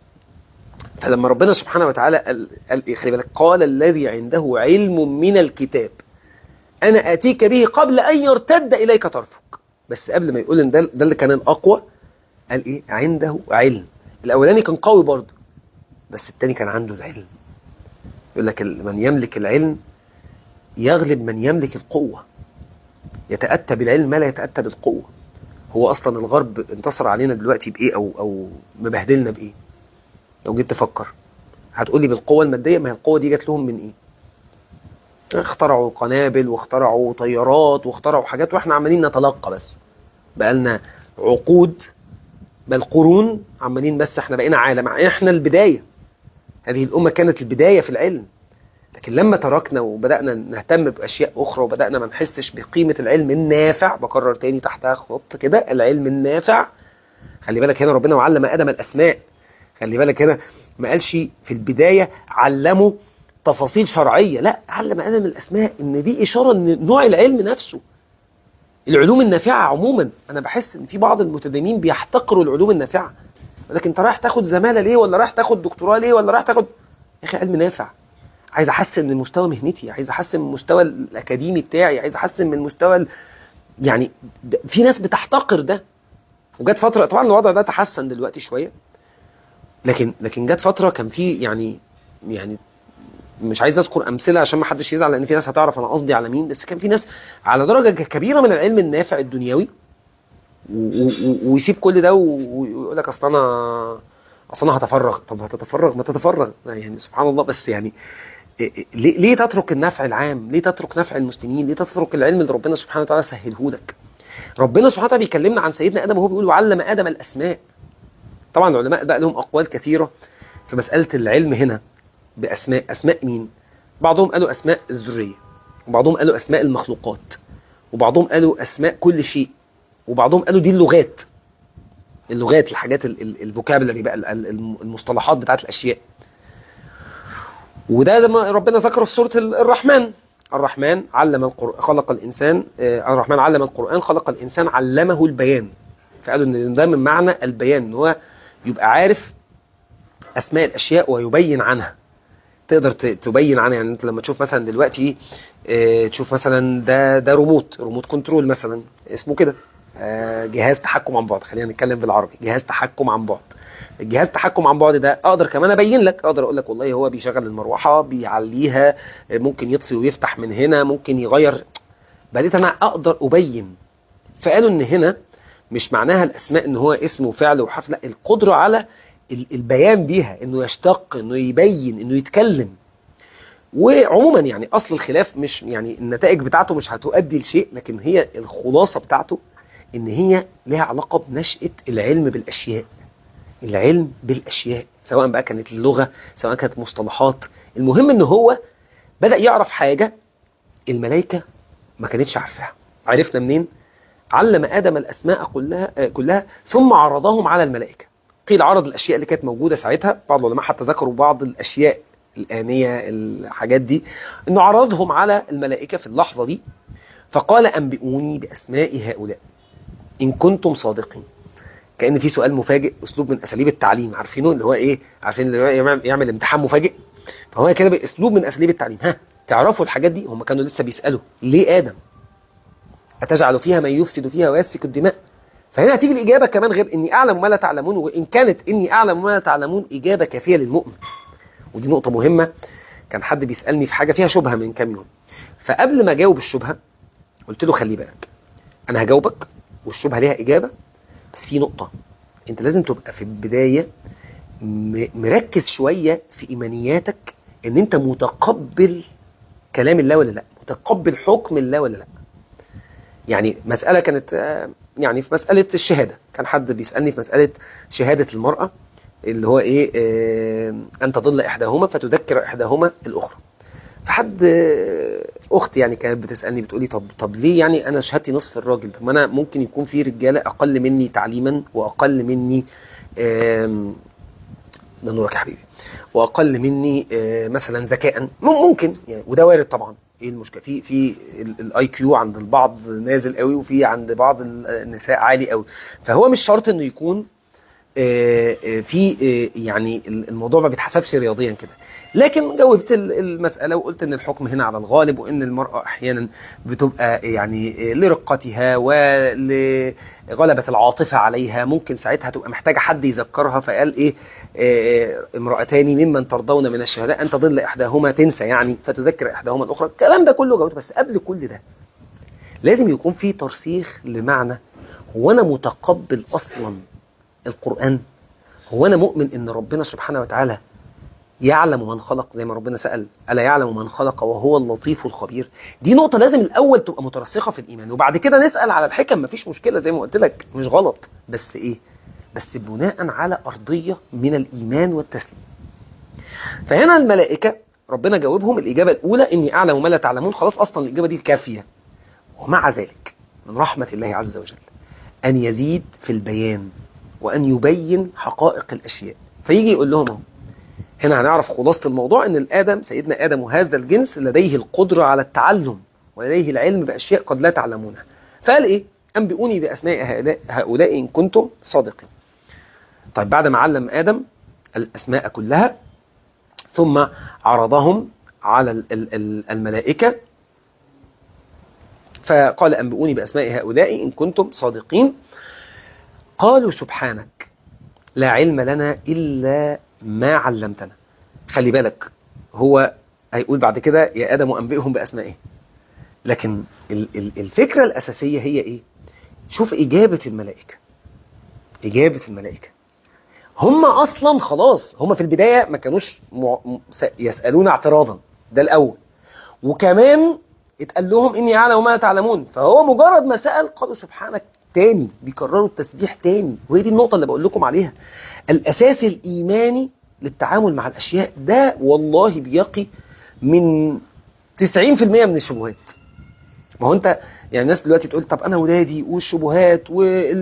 فلما ربنا سبحانه وتعالى قال, قال إيه؟ خلي بالك قال الذي عنده علم من الكتاب أنا أتيك به قبل أن يرتد إليك طرفك بس قبل ما يقول إن ده, ده اللي كان الأقوى قال إيه عنده علم الأولاني كان قوي برضه بس التاني كان عنده العلم يقول لك ال- من يملك العلم يغلب من يملك القوة يتأتى بالعلم ما لا يتأتى بالقوة هو أصلا الغرب انتصر علينا دلوقتي بإيه أو, أو مبهدلنا بإيه لو جيت تفكر هتقولي بالقوة المادية ما هي القوة دي جات لهم من إيه اخترعوا قنابل واخترعوا طيارات واخترعوا حاجات واحنا عمالين نتلقى بس بقالنا عقود بل قرون عمالين بس احنا بقينا عالم احنا البداية هذه الأمة كانت البداية في العلم لكن لما تركنا وبدأنا نهتم بأشياء أخرى وبدأنا ما نحسش بقيمة العلم النافع بكرر تاني تحتها خط كده العلم النافع خلي بالك هنا ربنا وعلم آدم الأسماء خلي بالك هنا ما قالش في البداية علمه تفاصيل شرعية لا علم آدم الأسماء إن دي إشارة إن نوع العلم نفسه العلوم النافعة عموما أنا بحس إن في بعض المتدينين بيحتقروا العلوم النافعة لكن أنت رايح تاخد زمالة ليه ولا رايح تاخد دكتوراه ليه ولا رايح تاخد يا أخي علم نافع عايز احسن من مستوى مهنتي عايز احسن من المستوى الاكاديمي بتاعي عايز احسن من مستوى ال... يعني د- في ناس بتحتقر ده وجت فتره طبعا الوضع ده تحسن دلوقتي شويه لكن لكن جت فتره كان في يعني يعني مش عايز اذكر امثله عشان ما حدش يزعل لان في ناس هتعرف انا قصدي على مين بس كان في ناس على درجه كبيره من العلم النافع الدنيوي و- و- ويسيب كل ده و- ويقول لك اصل انا اصل انا هتفرغ طب هتتفرغ ما تتفرغ يعني سبحان الله بس يعني إيه- إيه- ليه ليه تترك النفع العام ليه تترك نفع المسلمين ليه تترك العلم اللي ربنا سبحانه وتعالى سهله لك ربنا سبحانه وتعالى بيكلمنا عن سيدنا ادم وهو بيقول وعلم ادم الاسماء طبعا العلماء بقى لهم اقوال كثيره في مساله العلم هنا باسماء اسماء مين بعضهم قالوا اسماء الذريه وبعضهم قالوا اسماء المخلوقات وبعضهم قالوا اسماء كل شيء وبعضهم قالوا دي اللغات اللغات الحاجات الفوكابلري بقى ال- ال- المصطلحات بتاعت الاشياء وده لما ربنا ذكره في سورة الرحمن الرحمن علم القرآن خلق الإنسان آه، الرحمن علم القرآن خلق الإنسان علمه البيان فقالوا إن ده من معنى البيان إن هو يبقى عارف أسماء الأشياء ويبين عنها تقدر ت- تبين عنها يعني انت لما تشوف مثلا دلوقتي آه، تشوف مثلا ده ده ريموت ريموت كنترول مثلا اسمه كده آه، جهاز تحكم عن بعد خلينا نتكلم بالعربي جهاز تحكم عن بعد الجهاز تحكم عن بعد ده اقدر كمان ابين لك اقدر اقول لك والله هو بيشغل المروحه بيعليها آه، ممكن يطفي ويفتح من هنا ممكن يغير بديت انا اقدر ابين فقالوا ان هنا مش معناها الاسماء ان هو اسم وفعل وحرف لا القدره على ال- البيان بيها انه يشتق انه يبين انه يتكلم وعموما يعني اصل الخلاف مش يعني النتائج بتاعته مش هتؤدي لشيء لكن هي الخلاصه بتاعته ان هي لها علاقه بنشاه العلم بالاشياء العلم بالاشياء سواء بقى كانت اللغه سواء كانت مصطلحات المهم ان هو بدا يعرف حاجه الملائكه ما كانتش عارفاها عرفنا منين علم ادم الاسماء كلها آه، كلها ثم عرضهم على الملائكه قيل عرض الاشياء اللي كانت موجوده ساعتها بعض العلماء حتى ذكروا بعض الاشياء الآنية الحاجات دي انه عرضهم على الملائكة في اللحظة دي فقال أنبئوني بأسماء هؤلاء إن كنتم صادقين كأن في سؤال مفاجئ أسلوب من أساليب التعليم عارفينه اللي هو إيه عارفين اللي هو يعمل, يعمل امتحان مفاجئ فهو كده بأسلوب من أساليب التعليم ها تعرفوا الحاجات دي هم كانوا لسه بيسألوا ليه آدم أتجعل فيها من يفسد فيها ويسفك الدماء فهنا هتيجي الاجابه كمان غير اني اعلم ما لا تعلمون وان كانت اني اعلم ما لا تعلمون اجابه كافيه للمؤمن ودي نقطه مهمه كان حد بيسالني في حاجه فيها شبهه من كام يوم فقبل ما اجاوب الشبهه قلت له خلي بالك انا هجاوبك والشبهه ليها اجابه بس في نقطه انت لازم تبقى في البدايه م- مركز شويه في ايمانياتك ان انت متقبل كلام الله ولا لا متقبل حكم الله ولا لا يعني مسألة كانت آه، يعني في مسألة الشهادة كان حد بيسألني في مسألة شهادة المرأة اللي هو ايه آه، ان تضل احداهما فتذكر احداهما الاخرى فحد آه، اخت يعني كانت بتسالني بتقولي طب طب ليه يعني انا شهادتي نصف الراجل طب ما انا ممكن يكون في رجاله اقل مني تعليما واقل مني آم، ده نورك يا حبيبي واقل مني آه، مثلا ذكاء مم- ممكن يعني وده وارد طبعا ايه المشكله في في الاي كيو عند البعض نازل قوي وفي عند بعض ال- النساء عالي قوي فهو مش شرط انه يكون آه، آه، في آه، يعني الموضوع ما بيتحسبش رياضيا كده لكن جاوبت ال- المسألة وقلت ان الحكم هنا على الغالب وان المرأة احيانا بتبقى يعني لرقتها ولغلبة العاطفة عليها ممكن ساعتها تبقى محتاجة حد يذكرها فقال ايه آه، امرأتان ممن ترضون من الشهداء ان تضل احداهما تنسى يعني فتذكر احداهما الاخرى الكلام ده كله جاوبت بس قبل كل ده لازم يكون في ترسيخ لمعنى هو انا متقبل اصلا القرآن هو أنا مؤمن إن ربنا سبحانه وتعالى يعلم من خلق زي ما ربنا سأل ألا يعلم من خلق وهو اللطيف الخبير دي نقطة لازم الأول تبقى مترسخة في الإيمان وبعد كده نسأل على الحكم مفيش مشكلة زي ما قلت لك مش غلط بس إيه بس بناء على أرضية من الإيمان والتسليم فهنا الملائكة ربنا جاوبهم الإجابة الأولى إني أعلم ما لا تعلمون خلاص أصلا الإجابة دي كافية ومع ذلك من رحمة الله عز وجل أن يزيد في البيان وأن يبين حقائق الأشياء فيجي يقول لهم اهو هنا هنعرف خلاصة الموضوع أن الآدم سيدنا آدم وهذا الجنس لديه القدرة على التعلم ولديه العلم بأشياء قد لا تعلمونها فقال إيه أنبئوني بأسماء هؤلاء- هؤلاء إن كنتم صادقين طيب بعد ما علم آدم الأسماء كلها ثم عرضهم على ال- ال- ال- الملائكة فقال أنبئوني بأسماء هؤلاء إن كنتم صادقين قالوا سبحانك لا علم لنا إلا ما علمتنا خلي بالك هو هيقول بعد كده يا آدم أنبئهم بأسمائهم لكن ال- ال- الفكرة الأساسية هي إيه شوف إجابة الملائكة إجابة الملائكة هم أصلا خلاص هم في البداية ما كانوش مع... م- س- يسألون اعتراضا ده الأول وكمان اتقال لهم إني أعلم ما لا تعلمون فهو مجرد ما سأل قالوا سبحانك تاني بيكرروا التسبيح تاني وهي دي النقطة اللي بقول لكم عليها الأساس الإيماني للتعامل مع الأشياء ده والله بيقي من 90% من الشبهات ما هو انت يعني الناس دلوقتي تقول طب انا ولادي والشبهات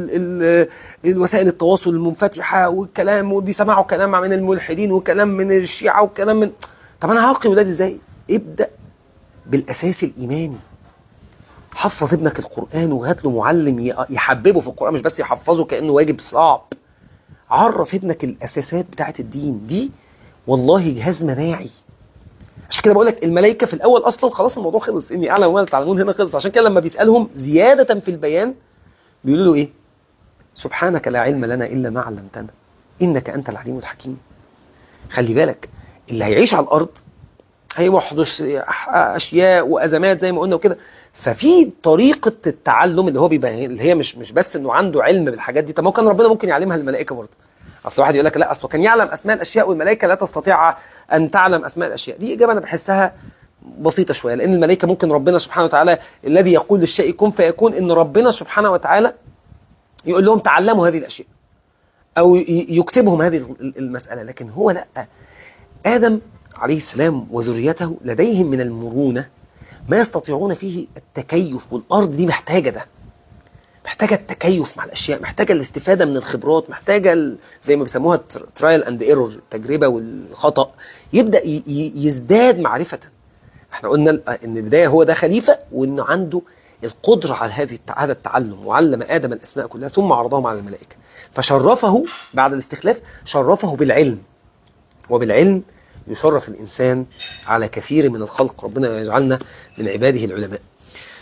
والوسائل التواصل المنفتحه والكلام وبيسمعوا كلام من الملحدين وكلام من الشيعه وكلام من طب انا هعقي ولادي ازاي؟ ابدا بالاساس الايماني حفظ ابنك القران وهات له معلم ي- يحببه في القران مش بس يحفظه كانه واجب صعب عرف ابنك الاساسات بتاعه الدين دي والله جهاز مناعي عشان كده بقول لك الملائكه في الاول اصلا خلاص الموضوع خلص اني اعلم وما لا تعلمون هنا خلص عشان كده لما بيسالهم زياده في البيان بيقولوا له ايه سبحانك لا علم لنا الا ما علمتنا انك انت العليم الحكيم خلي بالك اللي هيعيش على الارض هيحدث اشياء وازمات زي ما قلنا وكده ففي طريقه التعلم اللي هو بيبقى اللي هي مش مش بس انه عنده علم بالحاجات دي طب ما هو كان ربنا ممكن يعلمها الملائكه برضه اصل واحد يقول لك لا اصله كان يعلم اسماء الاشياء والملائكه لا تستطيع ان تعلم اسماء الاشياء دي اجابه انا بحسها بسيطه شويه لان الملائكه ممكن ربنا سبحانه وتعالى الذي يقول للشيء كن فيكون ان ربنا سبحانه وتعالى يقول لهم تعلموا هذه الاشياء او ي- يكتبهم هذه ال- المساله لكن هو لا ادم عليه السلام وذريته لديهم من المرونه ما يستطيعون فيه التكيف والارض دي محتاجه ده محتاجه التكيف مع الاشياء محتاجه الاستفاده من الخبرات محتاجه ال- زي ما بيسموها ترايل اند ايرور التجربه والخطا يبدا ي- ي- يزداد معرفه احنا قلنا ال- ان البدايه هو ده خليفه وانه عنده القدره على هذه التع- هذا التعلم وعلم ادم الاسماء كلها ثم عرضهم على الملائكه فشرفه بعد الاستخلاف شرفه بالعلم وبالعلم يشرف الانسان على كثير من الخلق ربنا يجعلنا من عباده العلماء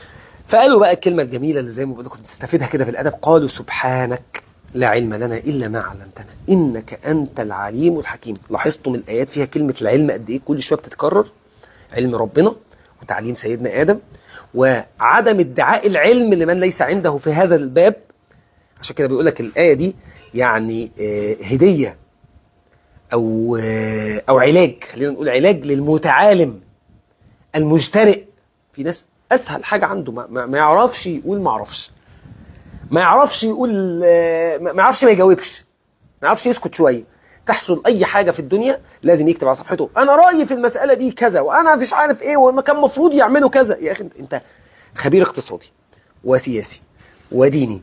فقالوا بقى الكلمة الجميلة اللي زي ما بقول لكم تستفيدها كده في الأدب قالوا سبحانك لا علم لنا إلا ما علمتنا إنك أنت العليم الحكيم لاحظتم الآيات فيها كلمة العلم قد إيه كل شوية بتتكرر علم ربنا وتعليم سيدنا آدم وعدم ادعاء العلم لمن ليس عنده في هذا الباب عشان كده بيقول لك الآية دي يعني آه، هدية أو آه، أو علاج خلينا نقول علاج للمتعالم المجترئ في ناس اسهل حاجه عنده ما, ما ما يعرفش يقول ما اعرفش ما يعرفش يقول آه، ما ما يعرفش ما يجاوبش ما يعرفش يسكت شويه تحصل اي حاجه في الدنيا لازم يكتب على صفحته انا رايي في المساله دي كذا وانا مش عارف ايه وما كان المفروض يعملوا كذا يا اخي انت- انت خبير اقتصادي وسياسي وديني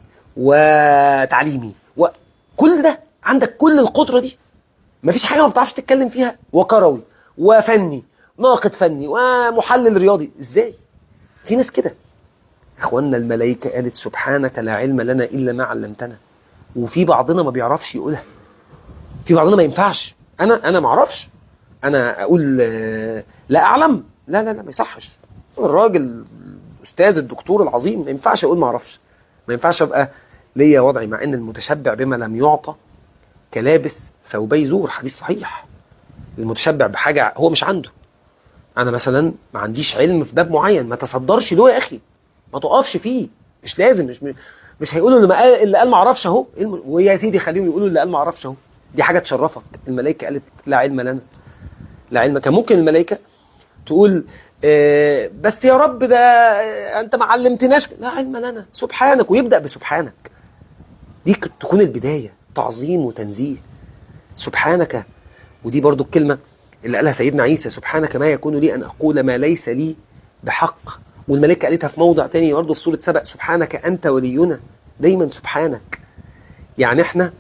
وتعليمي وكل ده عندك كل القدره دي مفيش حاجه ما بتعرفش تتكلم فيها وكروي وفني ناقد فني ومحلل رياضي ازاي في ناس كده اخواننا الملائكه قالت سبحانك لا علم لنا الا ما علمتنا وفي بعضنا ما بيعرفش يقولها في بعضنا ما ينفعش انا انا ما اعرفش انا اقول آه، لا اعلم لا لا لا ما يصحش الراجل الاستاذ الدكتور العظيم ما ينفعش اقول ما اعرفش ما ينفعش ابقى ليا وضعي مع ان المتشبع بما لم يعطى كلابس ثوبي زور حديث صحيح المتشبع بحاجه هو مش عنده انا مثلا ما عنديش علم في باب معين ما تصدرش له يا اخي ما تقفش فيه مش لازم مش مش هيقولوا اللي ما قال اللي قال ما اعرفش اهو إيه الم- ويا سيدي خليهم يقولوا اللي قال ما اعرفش اهو دي حاجه تشرفك الملائكه قالت لا علم لنا لا علم كان ممكن الملائكه تقول آه، بس يا رب ده آه، انت ما علمتناش لا علم لنا سبحانك ويبدا بسبحانك دي ك- تكون البدايه تعظيم وتنزيه سبحانك ودي برضو الكلمه اللي قالها سيدنا عيسى سبحانك ما يكون لي ان اقول ما ليس لي بحق والملائكه قالتها في موضع تاني برضه في سوره سبأ سبحانك انت ولينا دايما سبحانك يعني احنا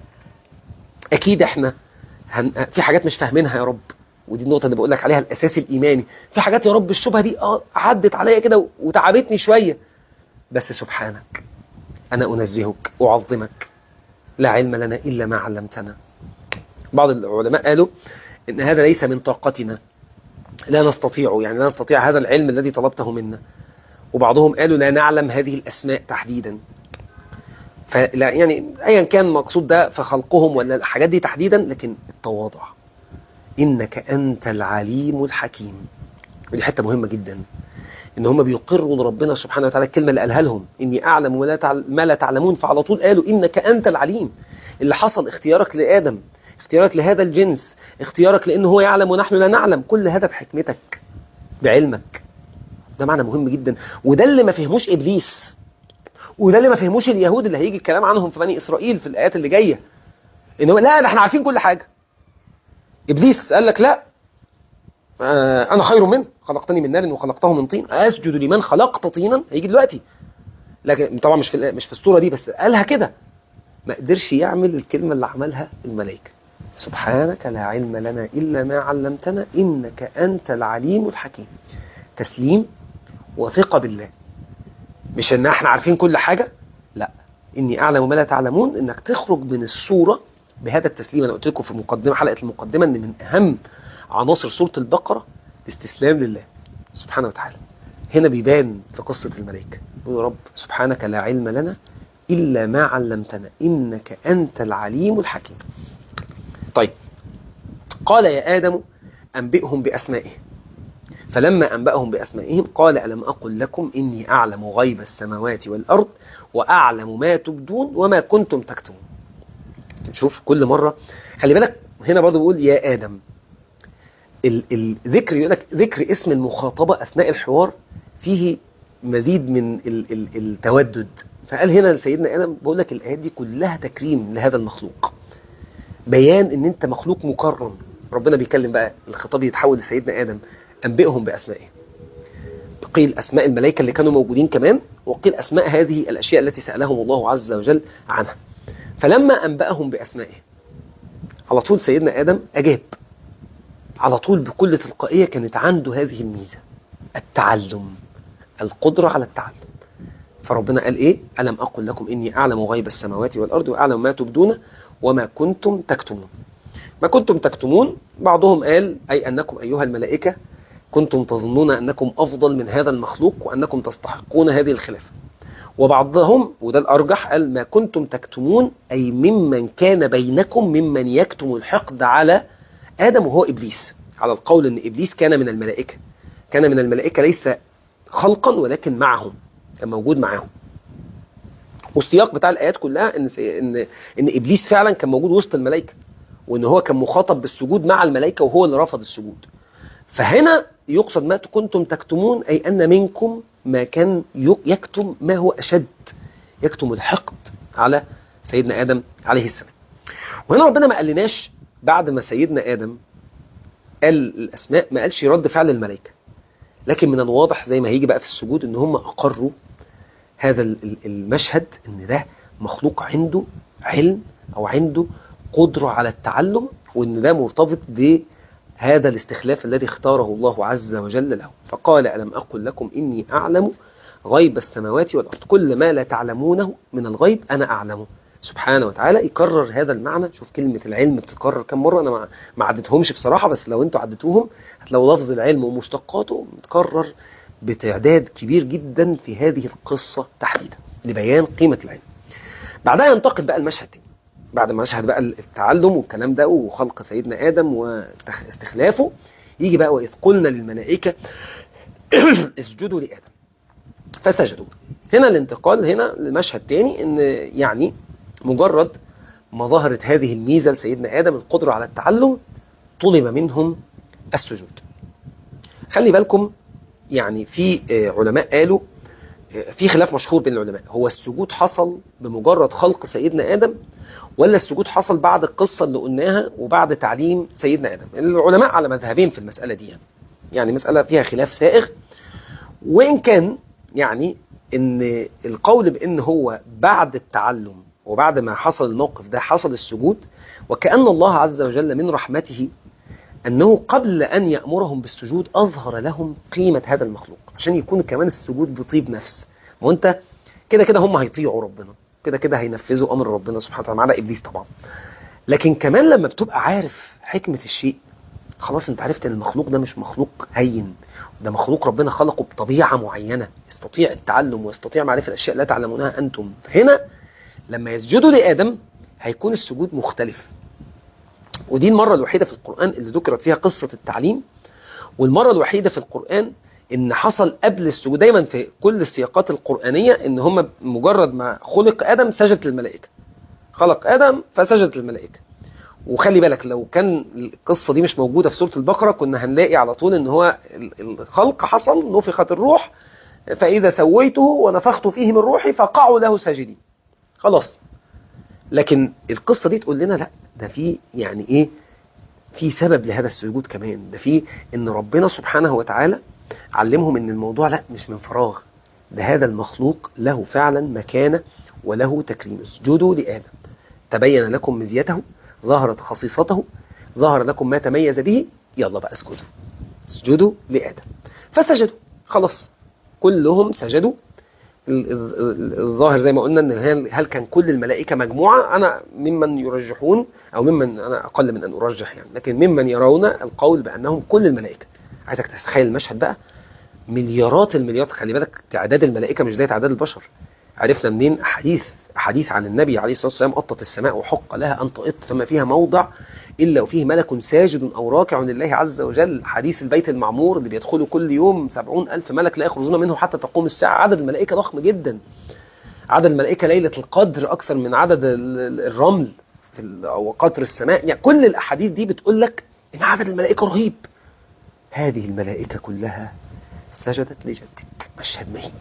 اكيد احنا هن... في حاجات مش فاهمينها يا رب ودي النقطه اللي بقول لك عليها الاساس الايماني في حاجات يا رب الشبهه دي اه عدت عليا كده وتعبتني شويه بس سبحانك انا انزهك اعظمك لا علم لنا الا ما علمتنا بعض العلماء قالوا ان هذا ليس من طاقتنا لا نستطيع يعني لا نستطيع هذا العلم الذي طلبته منا وبعضهم قالوا لا نعلم هذه الاسماء تحديدا فلا يعني ايا كان مقصود ده في خلقهم ولا الحاجات دي تحديدا لكن التواضع انك انت العليم الحكيم ودي حته مهمه جدا ان هم بيقروا لربنا سبحانه وتعالى الكلمه اللي قالها لهم اني اعلم ولا تعل... ما لا تعلمون فعلى طول قالوا انك انت العليم اللي حصل اختيارك لادم اختيارك لهذا الجنس اختيارك لانه هو يعلم ونحن لا نعلم كل هذا بحكمتك بعلمك ده معنى مهم جدا وده اللي ما فهموش ابليس وده اللي ما فهموش اليهود اللي هيجي الكلام عنهم في بني اسرائيل في الايات اللي جايه ان هو لا ده احنا عارفين كل حاجه ابليس قال لك لا آه انا خير منه خلقتني من نار وخلقته من طين اسجد لمن خلقت طينا هيجي دلوقتي لكن طبعا مش في مش في الصوره دي بس قالها كده ما قدرش يعمل الكلمه اللي عملها الملائكه سبحانك لا علم لنا الا ما علمتنا انك انت العليم الحكيم تسليم وثقه بالله مش ان احنا عارفين كل حاجه لا اني اعلم ما لا تعلمون انك تخرج من الصوره بهذا التسليم انا قلت لكم في مقدمه حلقه المقدمه ان من اهم عناصر سوره البقره الاستسلام لله سبحانه وتعالى هنا بيبان في قصه الملائكه يقول يا رب سبحانك لا علم لنا الا ما علمتنا انك انت العليم الحكيم طيب قال يا ادم انبئهم باسمائهم فلما أنبأهم بأسمائهم قال ألم أقل لكم إني أعلم غيب السماوات والأرض وأعلم ما تبدون وما كنتم تكتمون شوف كل مرة خلي بالك هنا برضه بيقول يا آدم ال- الذكر يقول لك ذكر اسم المخاطبة أثناء الحوار فيه مزيد من ال- ال- التودد فقال هنا لسيدنا آدم بقول لك الآيات دي كلها تكريم لهذا المخلوق بيان ان انت مخلوق مكرم ربنا بيكلم بقى الخطاب يتحول لسيدنا آدم أنبئهم بأسمائهم قيل أسماء الملائكة اللي كانوا موجودين كمان وقيل أسماء هذه الأشياء التي سألهم الله عز وجل عنها فلما أنبأهم بأسمائهم على طول سيدنا آدم أجاب على طول بكل تلقائية كانت عنده هذه الميزة التعلم القدرة على التعلم فربنا قال إيه ألم أقل لكم إني أعلم غيب السماوات والأرض وأعلم ما تبدون وما كنتم تكتمون ما كنتم تكتمون بعضهم قال أي أنكم أيها الملائكة كنتم تظنون أنكم أفضل من هذا المخلوق وأنكم تستحقون هذه الخلافة وبعضهم وده الأرجح قال ما كنتم تكتمون أي ممن كان بينكم ممن يكتم الحقد على آدم وهو إبليس على القول أن إبليس كان من الملائكة كان من الملائكة ليس خلقا ولكن معهم كان موجود معهم والسياق بتاع الآيات كلها إن إن إن إبليس فعلا كان موجود وسط الملائكة وإن هو كان مخاطب بالسجود مع الملائكة وهو اللي رفض السجود فهنا يقصد ما كنتم تكتمون أي أن منكم ما كان يكتم ما هو أشد يكتم الحقد على سيدنا آدم عليه السلام وهنا ربنا ما قالناش بعد ما سيدنا آدم قال الأسماء ما قالش رد فعل الملائكة لكن من الواضح زي ما هيجي بقى في السجود ان هم أقروا هذا المشهد ان ده مخلوق عنده علم أو عنده قدرة على التعلم وان ده مرتبط بهذا الاستخلاف الذي اختاره الله عز وجل له فقال ألم أقل لكم إني أعلم غيب السماوات والأرض كل ما لا تعلمونه من الغيب أنا أعلمه سبحانه وتعالى يكرر هذا المعنى شوف كلمة العلم بتتكرر كم مرة أنا ما عدتهمش بصراحة بس لو أنتوا عدتوهم هتلاقوا لفظ العلم ومشتقاته متكرر بتعداد كبير جدا في هذه القصة تحديدا لبيان قيمة العلم بعدها ينتقل بقى المشهد تاني بعد ما مشهد بقى التعلم والكلام ده وخلق سيدنا آدم واستخلافه يجي بقى وإذ قلنا للملائكة اسجدوا لآدم فسجدوا هنا الانتقال هنا لمشهد تاني ان يعني مجرد ما ظهرت هذه الميزة لسيدنا آدم القدرة على التعلم طلب منهم السجود خلي بالكم يعني في علماء قالوا في خلاف مشهور بين العلماء هو السجود حصل بمجرد خلق سيدنا آدم ولا السجود حصل بعد القصة اللي قلناها وبعد تعليم سيدنا آدم العلماء على مذهبين في المسألة دي يعني, يعني مسألة فيها خلاف سائغ وإن كان يعني ان القول بان هو بعد التعلم وبعد ما حصل الموقف ده حصل السجود وكأن الله عز وجل من رحمته أنه قبل أن يأمرهم بالسجود أظهر لهم قيمة هذا المخلوق عشان يكون كمان السجود بطيب نفس وانت كده كده هم هيطيعوا ربنا كده كده هينفذوا أمر ربنا سبحانه وتعالى على إبليس طبعا لكن كمان لما بتبقى عارف حكمة الشيء خلاص انت عرفت ان المخلوق ده مش مخلوق هين ده مخلوق ربنا خلقه بطبيعة معينة يستطيع التعلم ويستطيع معرفة الأشياء لا تعلمونها أنتم هنا لما يسجدوا لآدم هيكون السجود مختلف ودي المرة الوحيدة في القرآن اللي ذكرت فيها قصة التعليم والمرة الوحيدة في القرآن ان حصل قبل السجود دايما في كل السياقات القرآنية ان هم مجرد ما خلق آدم سجدت الملائكة خلق آدم فسجدت الملائكة وخلي بالك لو كان القصة دي مش موجودة في سورة البقرة كنا هنلاقي على طول ان هو الخلق حصل نفخت الروح فإذا سويته ونفخت فيه من روحي فقعوا له ساجدين خلاص لكن القصة دي تقول لنا لا ده في يعني ايه في سبب لهذا السجود كمان ده في ان ربنا سبحانه وتعالى علمهم ان الموضوع لا مش من فراغ ده هذا المخلوق له فعلا مكانة وله تكريم اسجدوا لآدم تبين لكم مزيته ظهرت خصيصته ظهر لكم ما تميز به يلا بقى اسجدوا اسجدوا لآدم فسجدوا خلاص كلهم سجدوا الظاهر زي ما قلنا ان هل كان كل الملائكة مجموعة انا ممن يرجحون او ممن انا اقل من ان ارجح يعني لكن ممن يرون القول بانهم كل الملائكة عايزك تتخيل المشهد بقى مليارات المليارات خلي بالك تعداد الملائكة مش زي تعداد البشر عرفنا منين احاديث حديث عن النبي عليه الصلاة والسلام أطت السماء وحق لها أن تئط فما فيها موضع إلا وفيه ملك ساجد أو راكع لله عز وجل حديث البيت المعمور اللي بيدخلوا كل يوم سبعون ألف ملك لا يخرجون منه حتى تقوم الساعة عدد الملائكة ضخم جدا عدد الملائكة ليلة القدر أكثر من عدد الرمل في أو قطر السماء يعني كل الأحاديث دي بتقول لك إن عدد الملائكة رهيب هذه الملائكة كلها سجدت لجدك مشهد مهيب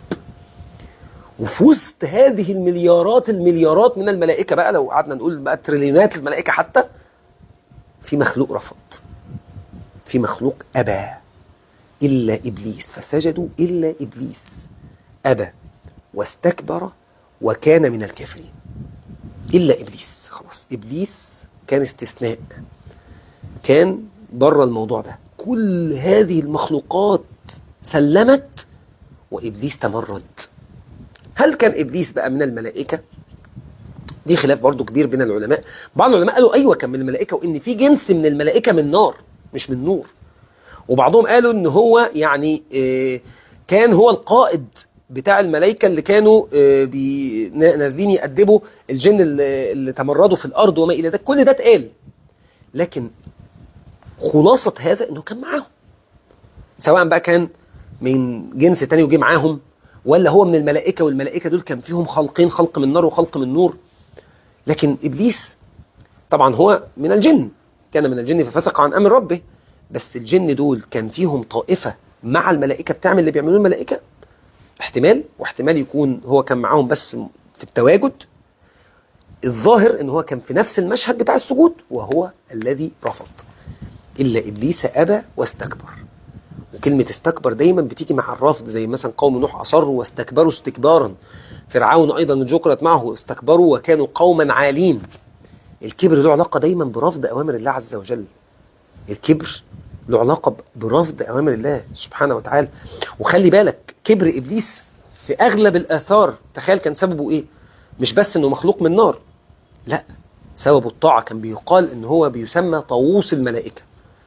وفي وسط هذه المليارات المليارات من الملائكة بقى لو قعدنا نقول بقى تريليونات الملائكة حتى في مخلوق رفض في مخلوق أبى إلا إبليس فسجدوا إلا إبليس أبى واستكبر وكان من الكافرين إلا إبليس خلاص إبليس كان استثناء كان بره الموضوع ده كل هذه المخلوقات سلمت وإبليس تمرد هل كان إبليس بقى من الملائكة دي خلاف برضو كبير بين العلماء بعض العلماء قالوا أيوة كان من الملائكة وإن في جنس من الملائكة من نار مش من نور وبعضهم قالوا ان هو يعني آه، كان هو القائد بتاع الملائكه اللي كانوا آه، بي- نازلين يأدبوا الجن اللي اللي تمردوا في الارض وما الى ذلك كل ده اتقال لكن خلاصه هذا انه كان معاهم سواء بقى كان من جنس تاني وجه معاهم ولا هو من الملائكه والملائكه دول كان فيهم خلقين خلق من نار وخلق من نور لكن ابليس طبعا هو من الجن كان من الجن ففسق عن امر ربه بس الجن دول كان فيهم طائفه مع الملائكه بتعمل اللي بيعملوه الملائكه احتمال واحتمال يكون هو كان معاهم بس في التواجد الظاهر ان هو كان في نفس المشهد بتاع السجود وهو الذي رفض الا ابليس ابى واستكبر وكلمة استكبر دايما بتيجي مع الرفض زي مثلا قوم نوح أصروا واستكبروا استكبارا فرعون أيضا ذكرت معه استكبروا وكانوا قوما عالين الكبر له علاقة دايما برفض أوامر الله عز وجل الكبر له علاقة برفض أوامر الله سبحانه وتعالى وخلي بالك كبر إبليس في أغلب الآثار تخيل كان سببه إيه مش بس إنه مخلوق من نار لا سببه الطاعة كان بيقال إن هو بيسمى طاووس الملائكة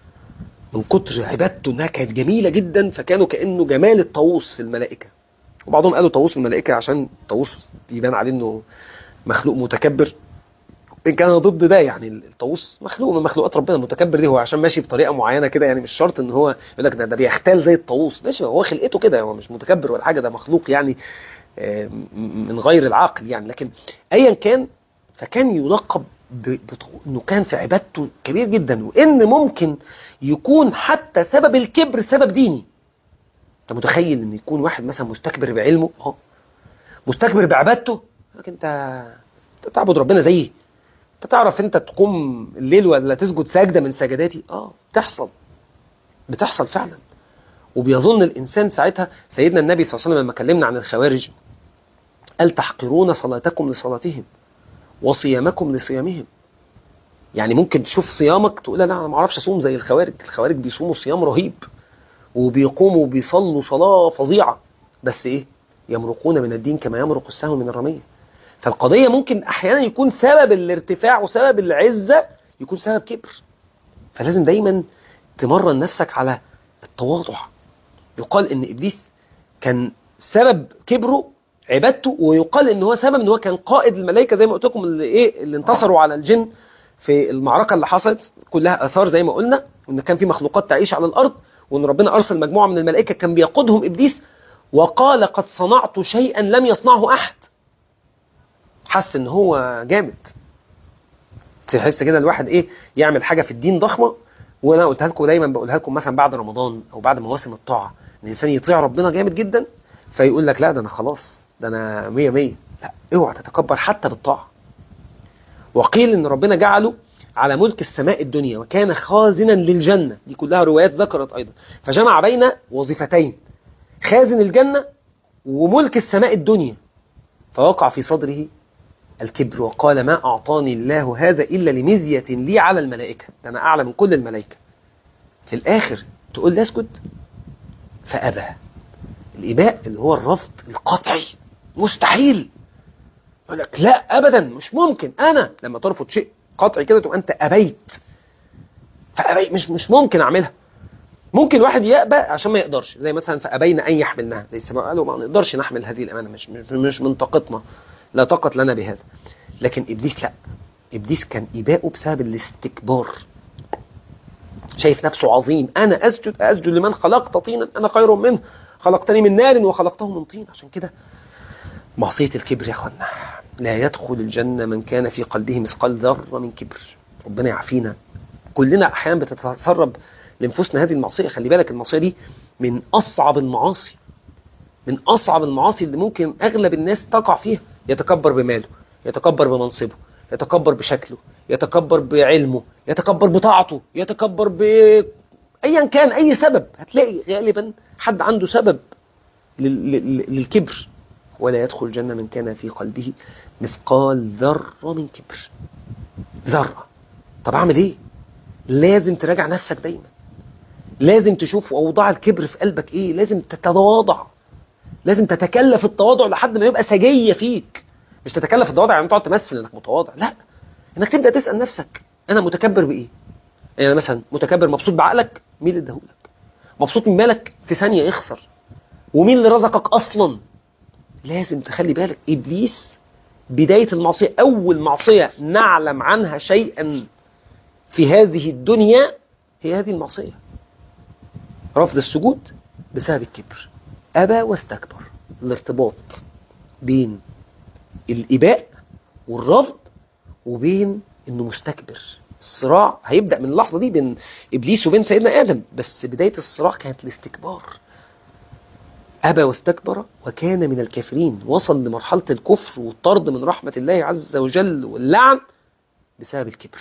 من كتر عبادته انها كانت جميله جدا فكانوا كانه جمال الطاووس في الملائكه وبعضهم قالوا طاووس الملائكه عشان طاووس يبان عليه انه مخلوق متكبر ان كان ضد ده يعني الطاووس مخلوق من مخلوقات ربنا متكبر ليه هو عشان ماشي بطريقه معينه كده يعني مش شرط ان هو يقول لك ده, ده بيختال زي الطاووس ماشي هو خلقته كده هو مش متكبر ولا حاجه ده مخلوق يعني آه، م- من غير العاقل يعني لكن ايا كان فكان يلقب ب- بط- انه كان في عبادته كبير جدا وان ممكن يكون حتى سبب الكبر سبب ديني انت متخيل ان يكون واحد مثلا مستكبر بعلمه اه مستكبر بعبادته لكن انت انت تعبد ربنا زيي انت تعرف انت تقوم الليل ولا تسجد سجده من سجداتي اه بتحصل بتحصل فعلا وبيظن الانسان ساعتها سيدنا النبي صلى الله عليه وسلم لما كلمنا عن الخوارج قال تحقرون صلاتكم لصلاتهم وصيامكم لصيامهم يعني ممكن تشوف صيامك تقول لا انا ما اعرفش اصوم زي الخوارج الخوارج بيصوموا صيام رهيب وبيقوموا وبيصلوا صلاه فظيعه بس ايه يمرقون من الدين كما يمرق السهم من الرميه فالقضيه ممكن احيانا يكون سبب الارتفاع وسبب العزه يكون سبب كبر فلازم دايما تمرن نفسك على التواضع يقال ان ابليس كان سبب كبره عبادته ويقال ان هو سبب ان هو كان قائد الملائكه زي ما قلت لكم اللي ايه اللي انتصروا على الجن في المعركه اللي حصلت كلها اثار زي ما قلنا وان كان في مخلوقات تعيش على الارض وان ربنا ارسل مجموعه من الملائكه كان بيقودهم ابليس وقال قد صنعت شيئا لم يصنعه احد حس ان هو جامد تحس كده الواحد ايه يعمل حاجه في الدين ضخمه وانا قلتها لكم دايما بقولها لكم مثلا بعد رمضان او بعد مواسم الطاعه ان الانسان يطيع ربنا جامد جدا فيقول لك لا ده انا خلاص ده انا مية مية لا اوعى تتكبر حتى بالطاعه وقيل ان ربنا جعله على ملك السماء الدنيا وكان خازنا للجنه دي كلها روايات ذكرت ايضا فجمع بين وظيفتين خازن الجنه وملك السماء الدنيا فوقع في صدره الكبر وقال ما أعطاني الله هذا إلا لمزية لي على الملائكة ده أنا أعلى من كل الملائكة في الآخر تقول لي اسكت فأبى الإباء اللي هو الرفض القطعي مستحيل يقول لك لا أبدا مش ممكن أنا لما ترفض شيء قطعي كده تبقى أنت أبيت فأبيت مش مش ممكن أعملها ممكن واحد يأبى عشان ما يقدرش زي مثلا فأبين أن يحملنها زي السماء قالوا ما نقدرش نحمل هذه الأمانة مش مش, مش من طاقتنا لا طاقة لنا بهذا لكن إبليس لا إبليس كان إباؤه بسبب الاستكبار شايف نفسه عظيم أنا أسجد أسجد لمن خلقت طينا أنا خير منه خلقتني من نار وخلقته من طين عشان كده معصية الكبر يا أخوانا لا يدخل الجنة من كان في قلبه مثقال ذرة من كبر ربنا يعافينا كلنا أحيانا بتتسرب لنفوسنا هذه المعصية خلي بالك المعصية دي من أصعب المعاصي من أصعب المعاصي اللي ممكن أغلب الناس تقع فيها يتكبر بماله يتكبر بمنصبه يتكبر بشكله يتكبر بعلمه يتكبر بطاعته يتكبر ب ايا كان اي سبب هتلاقي غالبا حد عنده سبب لل... لل... للكبر ولا يدخل الجنة من كان في قلبه مثقال ذرة من كبر ذرة طب اعمل ايه لازم تراجع نفسك دايما لازم تشوف اوضاع الكبر في قلبك ايه لازم تتواضع لازم تتكلف التواضع لحد ما يبقى سجية فيك مش تتكلف التواضع يعني تقعد تمثل انك متواضع لا انك تبدا تسال نفسك انا متكبر بايه يعني مثلا متكبر مبسوط بعقلك مين اللي اداهولك مبسوط من مالك في ثانيه يخسر ومين اللي رزقك اصلا لازم تخلي بالك ابليس بدايه المعصيه اول معصيه نعلم عنها شيئا في هذه الدنيا هي هذه المعصيه رفض السجود بسبب الكبر ابى واستكبر الارتباط بين الاباء والرفض وبين انه مستكبر الصراع هيبدا من اللحظه دي بين ابليس وبين سيدنا ادم بس بدايه الصراع كانت الاستكبار ابى واستكبر وكان من الكافرين وصل لمرحله الكفر والطرد من رحمه الله عز وجل واللعن بسبب الكبر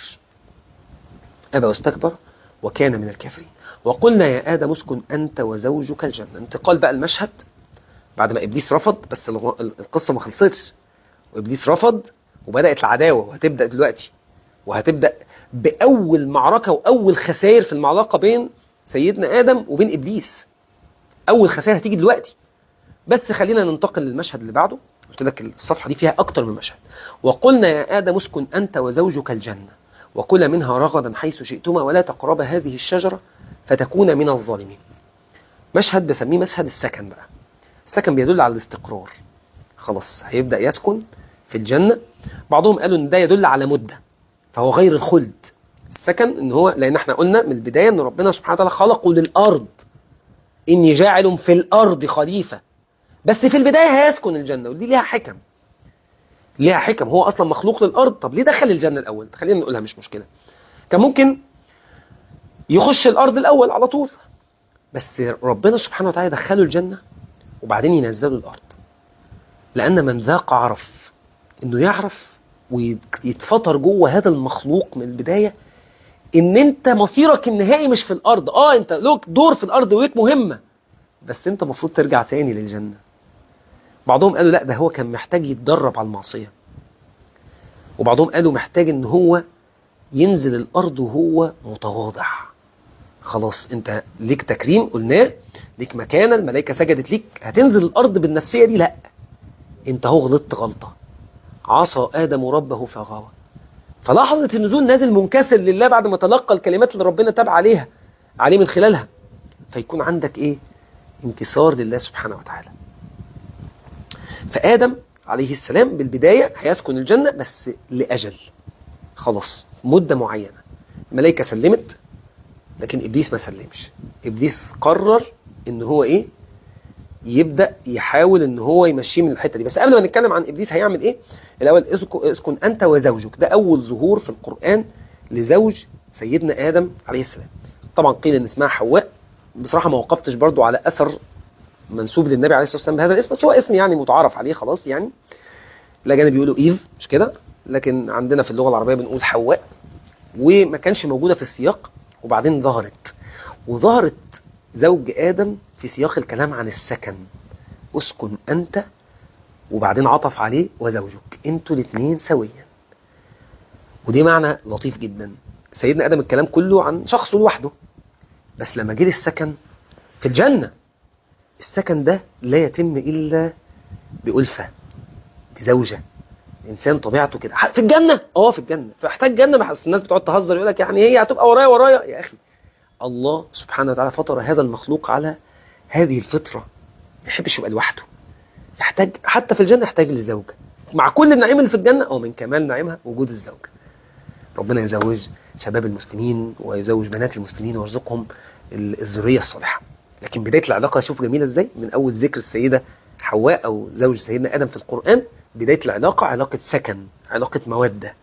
ابى واستكبر وكان من الكافرين وقلنا يا ادم اسكن انت وزوجك الجنه انتقال بقى المشهد بعد ما ابليس رفض بس القصه ما خلصتش وابليس رفض وبدات العداوه وهتبدا دلوقتي وهتبدا باول معركه واول خسائر في المعركه بين سيدنا ادم وبين ابليس اول خسائر هتيجي دلوقتي بس خلينا ننتقل للمشهد اللي بعده قلت لك الصفحه دي فيها اكتر من مشهد وقلنا يا ادم اسكن انت وزوجك الجنه وكلا منها رغدا حيث شئتما ولا تقربا هذه الشجره فتكون من الظالمين مشهد بسميه مشهد السكن بقى السكن بيدل على الاستقرار خلاص هيبدا يسكن في الجنه بعضهم قالوا ان ده يدل على مده فهو غير الخلد السكن ان هو لان احنا قلنا من البدايه ان ربنا سبحانه وتعالى خلقه للارض اني جاعل في الارض خليفه بس في البدايه هيسكن الجنه ودي ليها حكم ليها حكم هو اصلا مخلوق للارض طب ليه دخل الجنه الاول خلينا نقولها مش مشكله كان ممكن يخش الارض الاول على طول بس ربنا سبحانه وتعالى دخله الجنه وبعدين ينزله الارض لان من ذاق عرف انه يعرف ويتفطر جوه هذا المخلوق من البدايه ان انت مصيرك النهائي مش في الارض اه انت لك دور في الارض وليك مهمه بس انت المفروض ترجع تاني للجنه بعضهم قالوا لا ده هو كان محتاج يتدرب على المعصيه وبعضهم قالوا محتاج ان هو ينزل الارض وهو متواضع خلاص انت ليك تكريم قلناه ليك مكانه الملائكه سجدت ليك هتنزل الارض بالنفسيه دي لا انت هو غلطت غلطه عصى ادم ربه فغوى فلحظه النزول نازل منكسر لله بعد ما تلقى الكلمات اللي ربنا تاب عليها عليه من خلالها فيكون عندك ايه انكسار لله سبحانه وتعالى فادم عليه السلام بالبدايه هيسكن الجنه بس لاجل خلاص مده معينه الملائكه سلمت لكن ابليس ما سلمش ابليس قرر ان هو ايه يبدا يحاول ان هو يمشيه من الحته دي بس قبل ما نتكلم عن ابليس هيعمل ايه الاول اسكن انت وزوجك ده اول ظهور في القران لزوج سيدنا ادم عليه السلام طبعا قيل ان اسمها حواء بصراحه ما وقفتش برضو على اثر منسوب للنبي عليه الصلاه والسلام بهذا الاسم بس هو اسم يعني متعارف عليه خلاص يعني الاجانب بيقولوا ايف مش كده لكن عندنا في اللغه العربيه بنقول حواء وما كانش موجوده في السياق وبعدين ظهرت وظهرت زوج ادم في سياق الكلام عن السكن اسكن انت وبعدين عطف عليه وزوجك انتوا الاثنين سويا ودي معنى لطيف جدا سيدنا ادم الكلام كله عن شخص لوحده بس لما جه السكن في الجنه السكن ده لا يتم الا بألفة بزوجة انسان طبيعته كده في الجنه اه في الجنه فاحتاج جنه بحس الناس بتقعد تهزر يقول لك يعني هي هتبقى ورايا ورايا يا اخي الله سبحانه وتعالى فطر هذا المخلوق على هذه الفطره ما يحبش يبقى لوحده يحتاج حتى في الجنه يحتاج لزوجه مع كل النعيم اللي في الجنه او من كمال نعيمها وجود الزوج ربنا يزوج شباب المسلمين ويزوج بنات المسلمين ويرزقهم الذريه الصالحه لكن بدايه العلاقه شوف جميله ازاي من اول ذكر السيده حواء او زوج سيدنا ادم في القران بدايه العلاقه علاقه سكن علاقه موده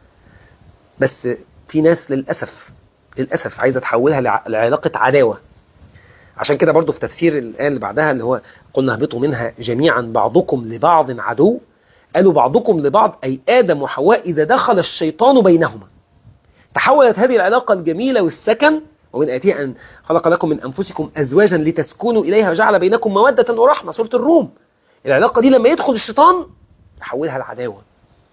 بس في ناس للاسف للاسف عايزه تحولها لعلاقه عداوه عشان كده برضو في تفسير الايه اللي بعدها اللي هو قلنا اهبطوا منها جميعا بعضكم لبعض عدو قالوا بعضكم لبعض اي ادم وحواء اذا دخل الشيطان بينهما تحولت هذه العلاقه الجميله والسكن ومن آتيه أن خلق لكم من أنفسكم أزواجا لتسكنوا إليها وجعل بينكم مودة ورحمة سورة الروم العلاقة دي لما يدخل الشيطان يحولها لعداوة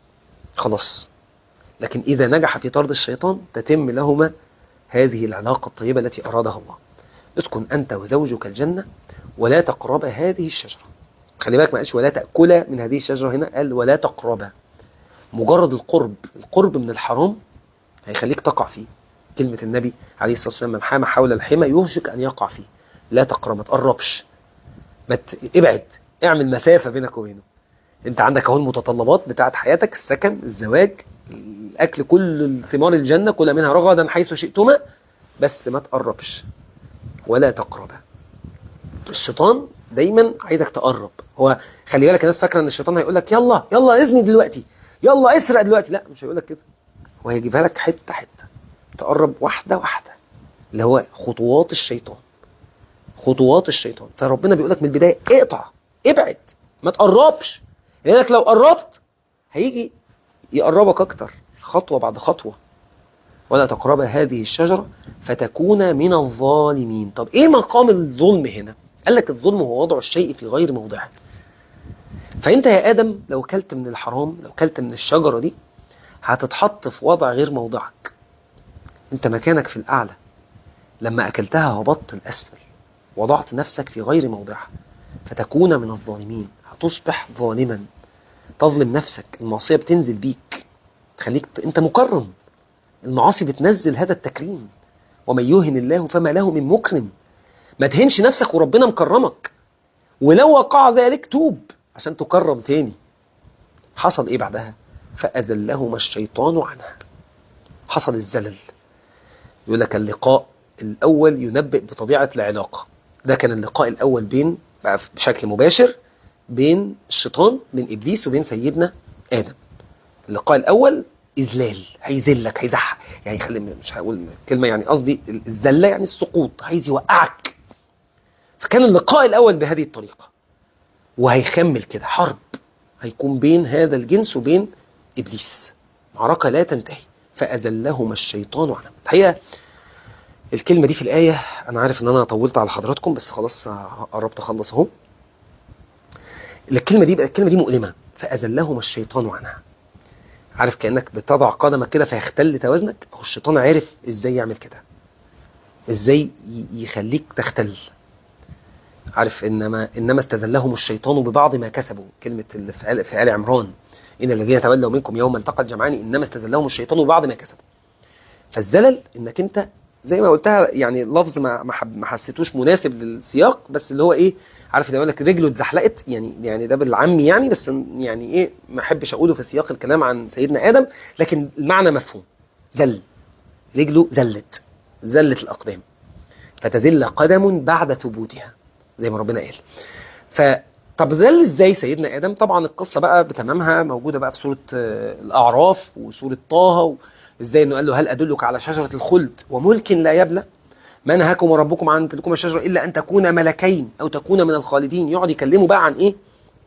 خلاص لكن إذا نجح في طرد الشيطان تتم لهما هذه العلاقة الطيبة التي أرادها الله اسكن أنت وزوجك الجنة ولا تقربا هذه الشجرة خلي بالك ما قالش ولا تأكلا من هذه الشجرة هنا قال ولا تقربا مجرد القرب القرب من الحرام هيخليك تقع فيه كلمة النبي عليه الصلاة والسلام من حام حول الحمى يوشك أن يقع فيه لا تقرب ما تقربش ما ت... ابعد اعمل مسافة بينك وبينه انت عندك اهو المتطلبات بتاعت حياتك السكن الزواج الاكل كل ثمار الجنة كل منها رغدا حيث شئتما بس ما تقربش ولا تقرب الشيطان دايما عايزك تقرب هو خلي بالك الناس فاكره ان الشيطان هيقول لك يلا يلا اذني دلوقتي يلا اسرق دلوقتي لا مش هيقول لك كده هو هيجيبها لك حته حته تقرب واحده واحده اللي هو خطوات الشيطان خطوات الشيطان فربنا بيقول لك من البدايه اقطع ابعد ما تقربش لانك لو قربت هيجي يقربك اكتر خطوه بعد خطوه ولا تقرب هذه الشجره فتكون من الظالمين طب ايه مقام الظلم هنا قال لك الظلم هو وضع الشيء في غير موضعه فانت يا ادم لو كلت من الحرام لو كلت من الشجره دي هتتحط في وضع غير موضعك انت مكانك في الاعلى لما اكلتها هبطت الاسفل وضعت نفسك في غير موضعها فتكون من الظالمين هتصبح ظالما تظلم نفسك المعصيه بتنزل بيك تخليك ت... انت مكرم المعاصي بتنزل هذا التكريم ومن يهن الله فما له من مكرم ما تهنش نفسك وربنا مكرمك ولو وقع ذلك توب عشان تكرم تاني حصل ايه بعدها فأذلهما الشيطان عنها حصل الزلل يقول لك اللقاء الأول ينبئ بطبيعة العلاقة ده كان اللقاء الأول بين بقى بشكل مباشر بين الشيطان بين إبليس وبين سيدنا آدم اللقاء الأول إذلال هيذلك هيزحق يعني خلي مش هقول كلمة يعني قصدي الذلة يعني السقوط عايز يوقعك فكان اللقاء الأول بهذه الطريقة وهيكمل كده حرب هيكون بين هذا الجنس وبين إبليس معركة لا تنتهي فأذلهما الشيطان عنها الحقيقة الكلمة دي في الآية أنا عارف إن أنا طولت على حضراتكم بس خلاص قربت أخلص أهو الكلمة دي بقى الكلمة دي مؤلمة فأذلهما الشيطان عنها عارف كأنك بتضع قدمك كده فيختل توازنك هو الشيطان عارف إزاي يعمل كده إزاي يخليك تختل عارف انما انما استذلهم الشيطان ببعض ما كسبوا كلمه اللي في آل, في آل عمران ان الذين تولوا منكم يوم التقى الجمعان انما استذلهم الشيطان ببعض ما كسبوا فالزلل انك انت زي ما قلتها يعني لفظ ما ما حسيتوش مناسب للسياق بس اللي هو ايه عارف اللي يقول لك رجله اتزحلقت يعني يعني ده بالعامي يعني بس يعني ايه ما احبش اقوله في سياق الكلام عن سيدنا ادم لكن المعنى مفهوم زل رجله زلت زلت الاقدام فتزل قدم بعد ثبوتها زي ما ربنا قال ف طب ذل ازاي سيدنا ادم طبعا القصه بقى بتمامها موجوده بقى في سوره الاعراف وسوره طه ازاي انه قال له هل ادلك على شجره الخلد وملك لا يبلى ما نهاكم ربكم عن تلكم الشجره الا ان تكون ملكين او تكون من الخالدين يقعد يكلموا بقى عن ايه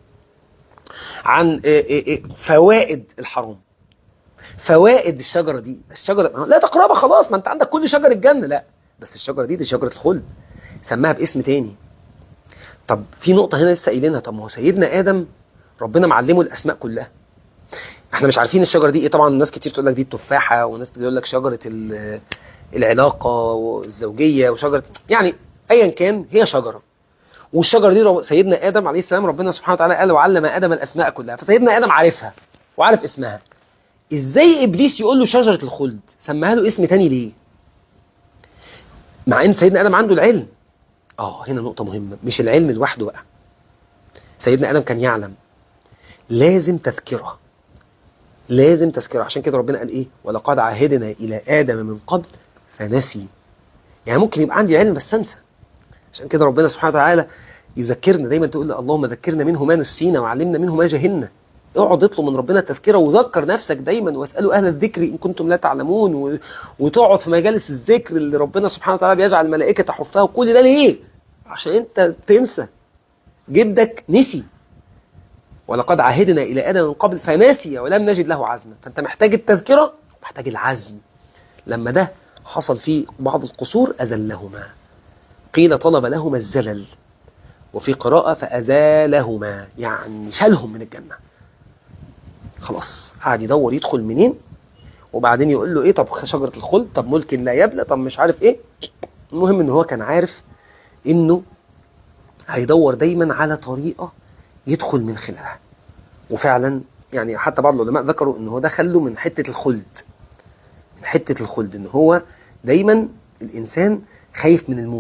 عن إيه إيه فوائد الحرام فوائد الشجره دي الشجره لا تقربها خلاص ما انت عندك كل شجر الجنه لا بس الشجره دي دي شجره الخلد سماها باسم تاني طب في نقطة هنا لسه قايلينها طب ما هو سيدنا آدم ربنا معلمه الأسماء كلها احنا مش عارفين الشجرة دي ايه طبعا ناس كتير تقول لك دي التفاحة وناس تقول لك شجرة العلاقة والزوجية وشجرة يعني ايا كان هي شجرة والشجرة دي سيدنا آدم عليه السلام ربنا سبحانه وتعالى قال وعلم آدم الأسماء كلها فسيدنا آدم عارفها وعارف اسمها ازاي إبليس يقول له شجرة الخلد سماها له اسم تاني ليه مع ان سيدنا آدم عنده العلم اه هنا نقطة مهمة مش العلم لوحده بقى سيدنا آدم كان يعلم لازم تذكرة لازم تذكرة عشان كده ربنا قال ايه ولقد عهدنا إلى آدم من قبل فنسي يعني ممكن يبقى عندي علم بس انسى عشان كده ربنا سبحانه وتعالى يذكرنا دايما تقول اللهم ذكرنا منه ما نسينا وعلمنا منه ما جهلنا اقعد اطلب من ربنا التذكره وذكر نفسك دايما واسالوا اهل الذكر ان كنتم لا تعلمون و... وتقعد في مجالس الذكر اللي ربنا سبحانه وتعالى بيجعل الملائكه تحفها وكل ده ليه؟ عشان انت تنسى جدك نسي ولقد عهدنا الى ادم من قبل فنسي ولم نجد له عزما فانت محتاج التذكره محتاج العزم لما ده حصل فيه بعض القصور اذلهما قيل طلب لهما الزلل وفي قراءة فأزالهما يعني شالهم من الجنة خلاص قعد يدور يدخل منين وبعدين يقول له ايه طب شجرة الخلد طب ملك لا يبلى طب مش عارف ايه المهم ان هو كان عارف انه هيدور دايما على طريقة يدخل من خلالها وفعلا يعني حتى بعض العلماء ذكروا ان هو ده خله من حتة الخلد من حتة الخلد ان هو دايما الانسان خايف من الموت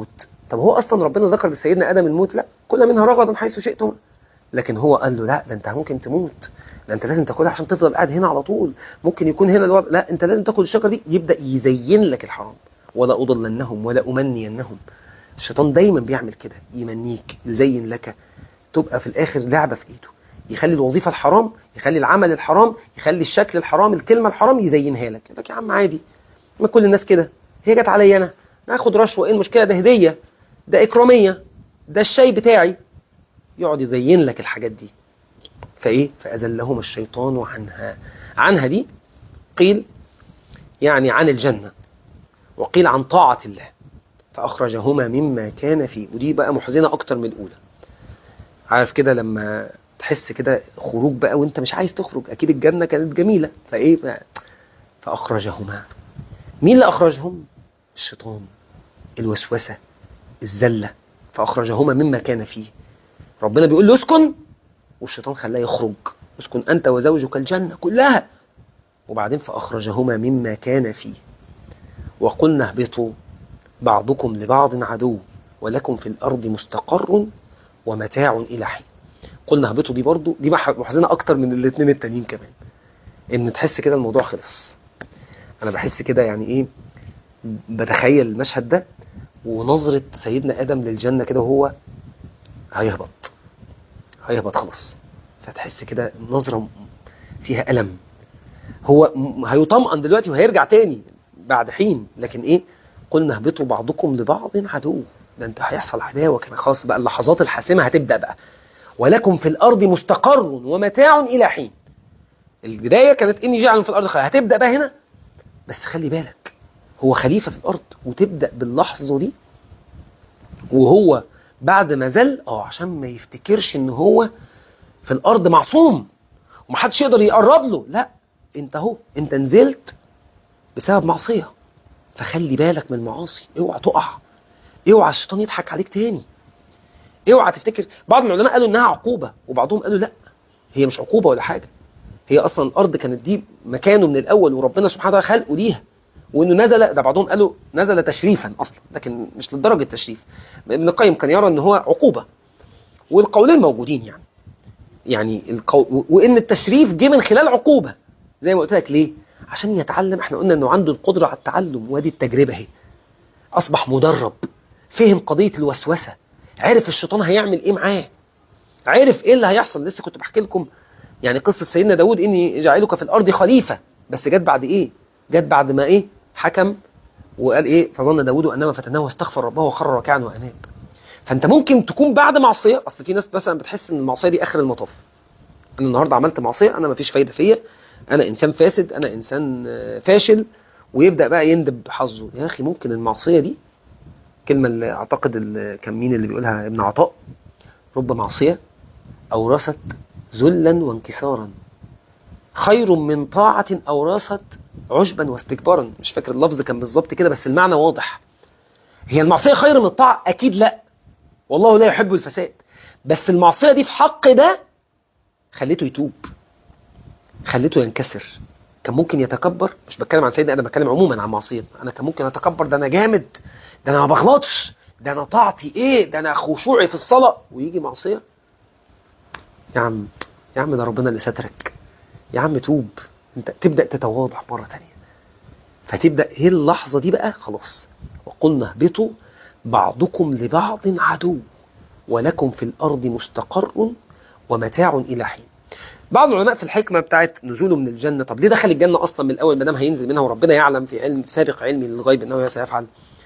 طب هو اصلا ربنا ذكر لسيدنا ادم الموت لا كل منها رغدا حيث شئتم لكن هو قال له لا ده انت ممكن تموت ده انت لازم تاكلها عشان تفضل قاعد هنا على طول ممكن يكون هنا الوضع لا انت لازم تاكل الشجره دي يبدا يزين لك الحرام ولا اضلنهم ولا امنينهم الشيطان دايما بيعمل كده يمنيك يزين لك تبقى في الاخر لعبه في ايده يخلي الوظيفه الحرام يخلي العمل الحرام يخلي الشكل الحرام الكلمه الحرام يزينها لك يقول لك يا عم عادي ما كل الناس كده هي جت عليا انا ناخد رشوه ايه المشكله ده هديه ده اكراميه ده الشاي بتاعي يقعد يزين لك الحاجات دي فايه فازلهما الشيطان عنها عنها دي قيل يعني عن الجنه وقيل عن طاعه الله فاخرجهما مما كان فيه ودي بقى محزنه اكتر من الاولى عارف كده لما تحس كده خروج بقى وانت مش عايز تخرج اكيد الجنه كانت جميله فايه بقى فاخرجهما مين اللي اخرجهم الشيطان الوسوسه الزله فاخرجهما مما كان فيه ربنا بيقول له اسكن والشيطان خلاه يخرج اسكن انت وزوجك الجنه كلها وبعدين فاخرجهما مما كان فيه وقلنا اهبطوا بعضكم لبعض عدو ولكم في الارض مستقر ومتاع الى حين قلنا اهبطوا دي برضو دي محزنه اكتر من الاثنين التانيين كمان ان تحس كده الموضوع خلص انا بحس كده يعني ايه بتخيل المشهد ده ونظرة سيدنا آدم للجنة كده وهو هيهبط هيهبط خلاص فتحس كده نظرة فيها ألم هو هيطمئن دلوقتي وهيرجع تاني بعد حين لكن ايه قلنا اهبطوا بعضكم لبعض عدو ده انت هيحصل عداوة كده خلاص بقى اللحظات الحاسمة هتبدأ بقى ولكم في الأرض مستقر ومتاع إلى حين البداية كانت إني جعل في الأرض خليفة هتبدأ بقى هنا بس خلي بالك هو خليفة في الأرض وتبدأ باللحظة دي وهو بعد ما زل اه عشان ما يفتكرش ان هو في الأرض معصوم ومحدش يقدر يقرب له لا انت اهو انت نزلت بسبب معصية فخلي بالك من المعاصي اوعى تقع اوعى الشيطان يضحك عليك تاني اوعى تفتكر بعض العلماء قالوا انها عقوبة وبعضهم قالوا لا هي مش عقوبة ولا حاجة هي اصلا الارض كانت دي مكانه من الاول وربنا سبحانه وتعالى خلقه ليها وانه نزل ده بعضهم قالوا نزل تشريفا اصلا لكن مش لدرجه تشريف ابن القيم كان يرى ان هو عقوبه والقولين موجودين يعني يعني القو... وان التشريف جه من خلال عقوبه زي ما قلت لك ليه عشان يتعلم احنا قلنا انه عنده القدره على التعلم وادي التجربه اهي اصبح مدرب فهم قضيه الوسوسه عرف الشيطان هيعمل ايه معاه عرف ايه اللي هيحصل لسه كنت بحكي لكم يعني قصه سيدنا داود اني جعلك في الارض خليفه بس جت بعد ايه جت بعد ما ايه حكم وقال ايه فظن داود انما فتناه واستغفر ربه وخر راكعا واناب فانت ممكن تكون بعد معصيه اصل في ناس مثلا بتحس ان المعصيه دي اخر المطاف انا النهارده عملت معصيه انا مفيش فايده فيا انا انسان فاسد انا انسان فاشل ويبدا بقى يندب حظه يا اخي ممكن المعصيه دي كلمه اللي اعتقد اللي كان مين اللي بيقولها ابن عطاء رب معصيه اورثت ذلا وانكسارا خير من طاعة أورثت عشبا واستكبارا مش فاكر اللفظ كان بالظبط كده بس المعنى واضح هي المعصية خير من الطاعة أكيد لا والله لا يحب الفساد بس المعصية دي في حق ده خليته يتوب خليته ينكسر كان ممكن يتكبر مش بتكلم عن سيدنا انا بتكلم عموما عن معصيه انا كان ممكن اتكبر ده انا جامد ده انا ما بغلطش ده انا طاعتي ايه ده انا خشوعي في الصلاه ويجي معصيه يا عم يا عم ده ربنا اللي سترك يا عم توب انت تبدا تتواضع مره تانية فتبدا هي اللحظه دي بقى خلاص وقلنا اهبطوا بعضكم لبعض عدو ولكم في الارض مستقر ومتاع الى حين بعض العلماء في الحكمه بتاعت نزوله من الجنه طب ليه دخل الجنه اصلا من الاول ما دام هينزل منها وربنا يعلم في علم سابق علمي للغيب انه سيفعل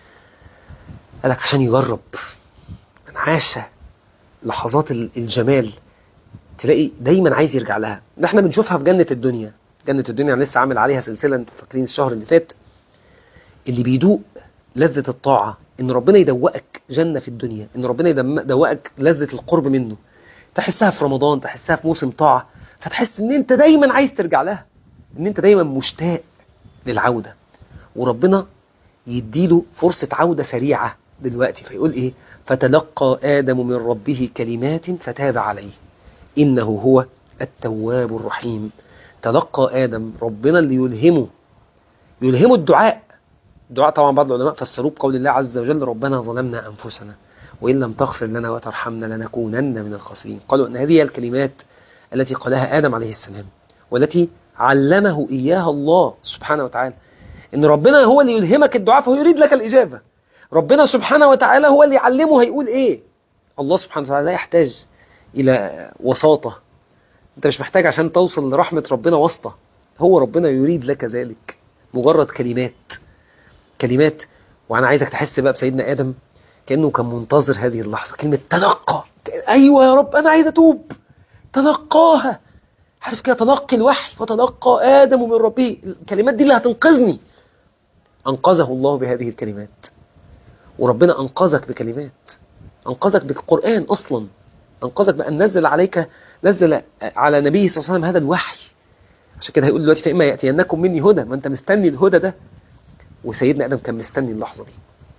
قال لك عشان يجرب من عاش لحظات الجمال تلاقي دايما عايز يرجع لها ده احنا بنشوفها في جنة الدنيا جنة الدنيا انا لسه عامل عليها سلسلة انتوا فاكرين الشهر اللي فات اللي بيدوق لذة الطاعة ان ربنا يدوقك جنة في الدنيا ان ربنا يدوقك لذة القرب منه تحسها في رمضان تحسها في موسم طاعة فتحس ان انت دايما عايز ترجع لها ان انت دايما مشتاق للعودة وربنا يديله فرصة عودة سريعة دلوقتي فيقول ايه فتلقى آدم من ربه كلمات فتاب عليه إنه هو التواب الرحيم تلقى آدم ربنا اللي يلهمه يلهمه الدعاء الدعاء طبعا بعض العلماء فسروه بقول الله عز وجل ربنا ظلمنا أنفسنا وإن لم تغفر لنا وترحمنا لنكونن من الخاسرين قالوا أن هذه هي الكلمات التي قالها آدم عليه السلام والتي علمه إياها الله سبحانه وتعالى إن ربنا هو اللي يلهمك الدعاء فهو يريد لك الإجابة ربنا سبحانه وتعالى هو اللي يعلمه هيقول إيه الله سبحانه وتعالى لا يحتاج إلى وساطة أنت مش محتاج عشان توصل لرحمة ربنا واسطة هو ربنا يريد لك ذلك مجرد كلمات كلمات وأنا عايزك تحس بقى بسيدنا آدم كأنه كان منتظر هذه اللحظة كلمة تلقى أيوة يا رب أنا عايز أتوب تلقاها عارف كده تلقي الوحي فتلقى آدم من ربه الكلمات دي اللي هتنقذني أنقذه الله بهذه الكلمات وربنا أنقذك بكلمات أنقذك بالقرآن أصلا أنقذك بأن نزل عليك نزل على نبيه صلى الله عليه وسلم هذا الوحي عشان كده هيقول دلوقتي فإما يأتينكم مني هدى ما أنت مستني الهدى ده وسيدنا آدم كان مستني اللحظة دي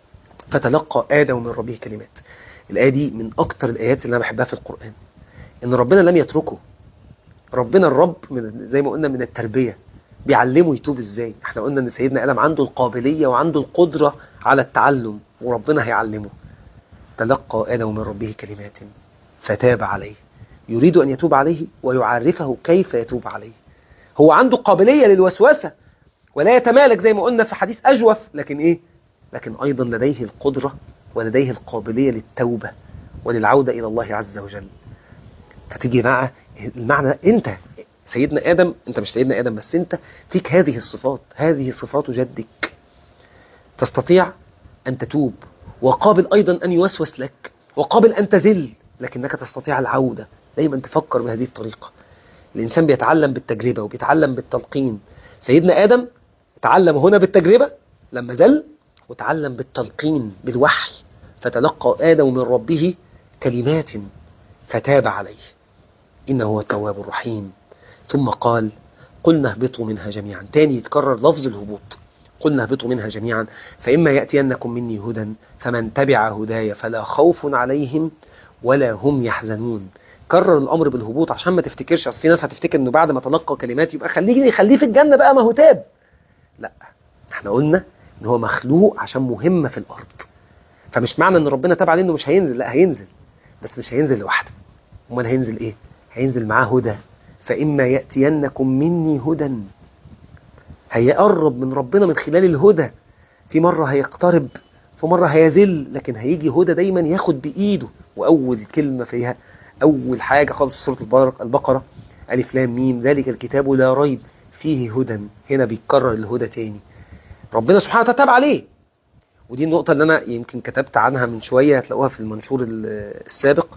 فتلقى آدم من ربه كلمات الآية دي من أكتر الآيات اللي أنا بحبها في القرآن إن ربنا لم يتركه ربنا الرب من زي ما قلنا من التربية بيعلمه يتوب ازاي احنا قلنا ان سيدنا آدم عنده القابلية وعنده القدرة على التعلم وربنا هيعلمه تلقى آدم من ربه كلمات فتاب عليه يريد أن يتوب عليه ويعرفه كيف يتوب عليه هو عنده قابلية للوسوسة ولا يتمالك زي ما قلنا في حديث أجوف لكن إيه لكن أيضا لديه القدرة ولديه القابلية للتوبة وللعودة إلى الله عز وجل فتيجي مع المعنى أنت سيدنا آدم أنت مش سيدنا آدم بس أنت فيك هذه الصفات هذه صفات جدك تستطيع أن تتوب وقابل أيضا أن يوسوس لك وقابل أن تذل لكنك تستطيع العودة دايما تفكر بهذه الطريقة الإنسان بيتعلم بالتجربة وبيتعلم بالتلقين سيدنا آدم تعلم هنا بالتجربة لما ذل وتعلم بالتلقين بالوحي فتلقى آدم من ربه كلمات فتاب عليه إنه هو التواب الرحيم ثم قال قلنا اهبطوا منها جميعا تاني يتكرر لفظ الهبوط قلنا اهبطوا منها جميعا فإما يأتينكم مني هدى فمن تبع هداي فلا خوف عليهم ولا هم يحزنون كرر الأمر بالهبوط عشان ما تفتكرش أصل في ناس هتفتكر إنه بعد ما تلقى كلمات يبقى خليه خليه في الجنة بقى ما هو تاب لا احنا قلنا إن هو مخلوق عشان مهمة في الأرض فمش معنى إن ربنا تاب عليه إنه مش هينزل لا هينزل بس مش هينزل لوحده امال هينزل إيه هينزل معاه هدى فإما يأتينكم مني هدى هيقرب من ربنا من خلال الهدى في مرة هيقترب في مرة هيزل لكن هيجي هدى دايما ياخد بإيده وأول كلمة فيها أول حاجة خالص في سورة البقرة ألف لام ميم ذلك الكتاب لا ريب فيه هدى هنا بيتكرر الهدى تاني ربنا سبحانه وتعالى تاب عليه ودي النقطة اللي أنا يمكن كتبت عنها من شوية هتلاقوها في المنشور السابق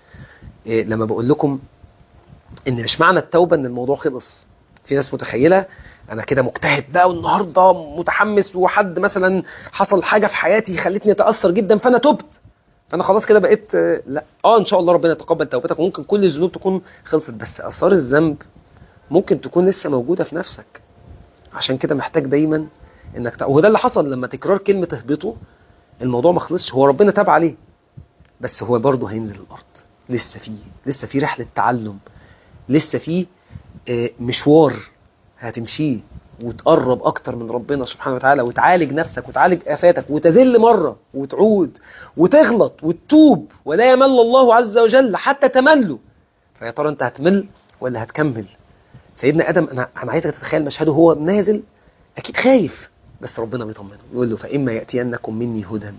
إيه لما بقول لكم ان مش معنى التوبة ان الموضوع خلص في ناس متخيلة انا كده مجتهد بقى والنهاردة متحمس وحد مثلا حصل حاجة في حياتي خلتني اتأثر جدا فانا تبت فانا خلاص كده بقيت لا اه ان شاء الله ربنا يتقبل توبتك وممكن كل الذنوب تكون خلصت بس اثار الذنب ممكن تكون لسه موجودة في نفسك عشان كده محتاج دايما انك ت... وده اللي حصل لما تكرار كلمة اهبطوا الموضوع ما خلصش هو ربنا تاب عليه بس هو برضه هينزل الارض لسه فيه لسه في رحلة تعلم لسه في مشوار هتمشيه وتقرب اكتر من ربنا سبحانه وتعالى وتعالج نفسك وتعالج افاتك وتذل مرة وتعود وتغلط وتتوب ولا يمل الله عز وجل حتى تمله فيا ترى انت هتمل ولا هتكمل سيدنا ادم انا انا عايزك تتخيل مشهده هو نازل اكيد خايف بس ربنا بيطمنه يقول له فاما ياتينكم مني هدى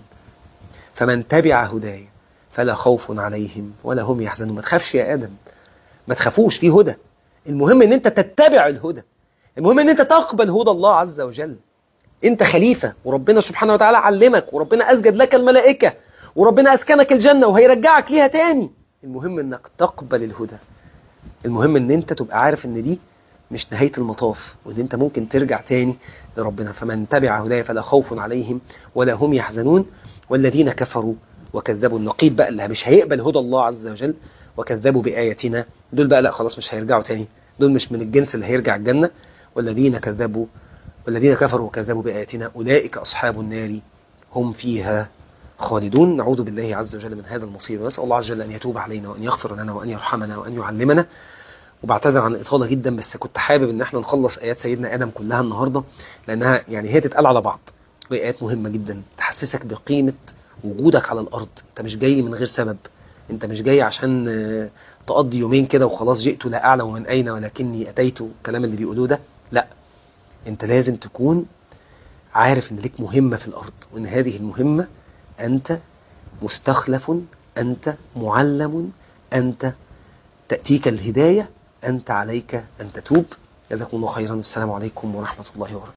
فمن تبع هداي فلا خوف عليهم ولا هم يحزنون ما تخافش يا ادم ما تخافوش في هدى المهم ان انت تتبع الهدى المهم ان انت تقبل هدى الله عز وجل انت خليفة وربنا سبحانه وتعالى علمك وربنا اسجد لك الملائكة وربنا اسكنك الجنة وهيرجعك ليها تاني المهم انك تقبل الهدى المهم ان انت تبقى عارف ان دي مش نهاية المطاف وان انت ممكن ترجع تاني لربنا فمن تبع هدايا فلا خوف عليهم ولا هم يحزنون والذين كفروا وكذبوا النقيض بقى اللي مش هيقبل هدى الله عز وجل وكذبوا بآياتنا دول بقى لا خلاص مش هيرجعوا تاني دول مش من الجنس اللي هيرجع الجنة والذين كذبوا والذين كفروا وكذبوا بآياتنا أولئك أصحاب النار هم فيها خالدون نعوذ بالله عز وجل من هذا المصير ونسأل الله عز وجل أن يتوب علينا وأن يغفر لنا وأن يرحمنا وأن يعلمنا وبعتذر عن الإطالة جدا بس كنت حابب ان احنا نخلص آيات سيدنا آدم كلها النهاردة لأنها يعني هي تتقال على بعض وهي آيات مهمة جدا تحسسك بقيمة وجودك على الأرض أنت مش جاي من غير سبب أنت مش جاي عشان آه، تقضي يومين كده وخلاص جئت لا أعلم من أين ولكني أتيت الكلام اللي بيقولوه ده لا أنت لازم تكون عارف ان ليك مهمة في الأرض وان هذه المهمة أنت مستخلف أنت معلم أنت تأتيك الهداية أنت عليك أن تتوب جزاكم الله خيرا السلام عليكم ورحمة الله وبركاته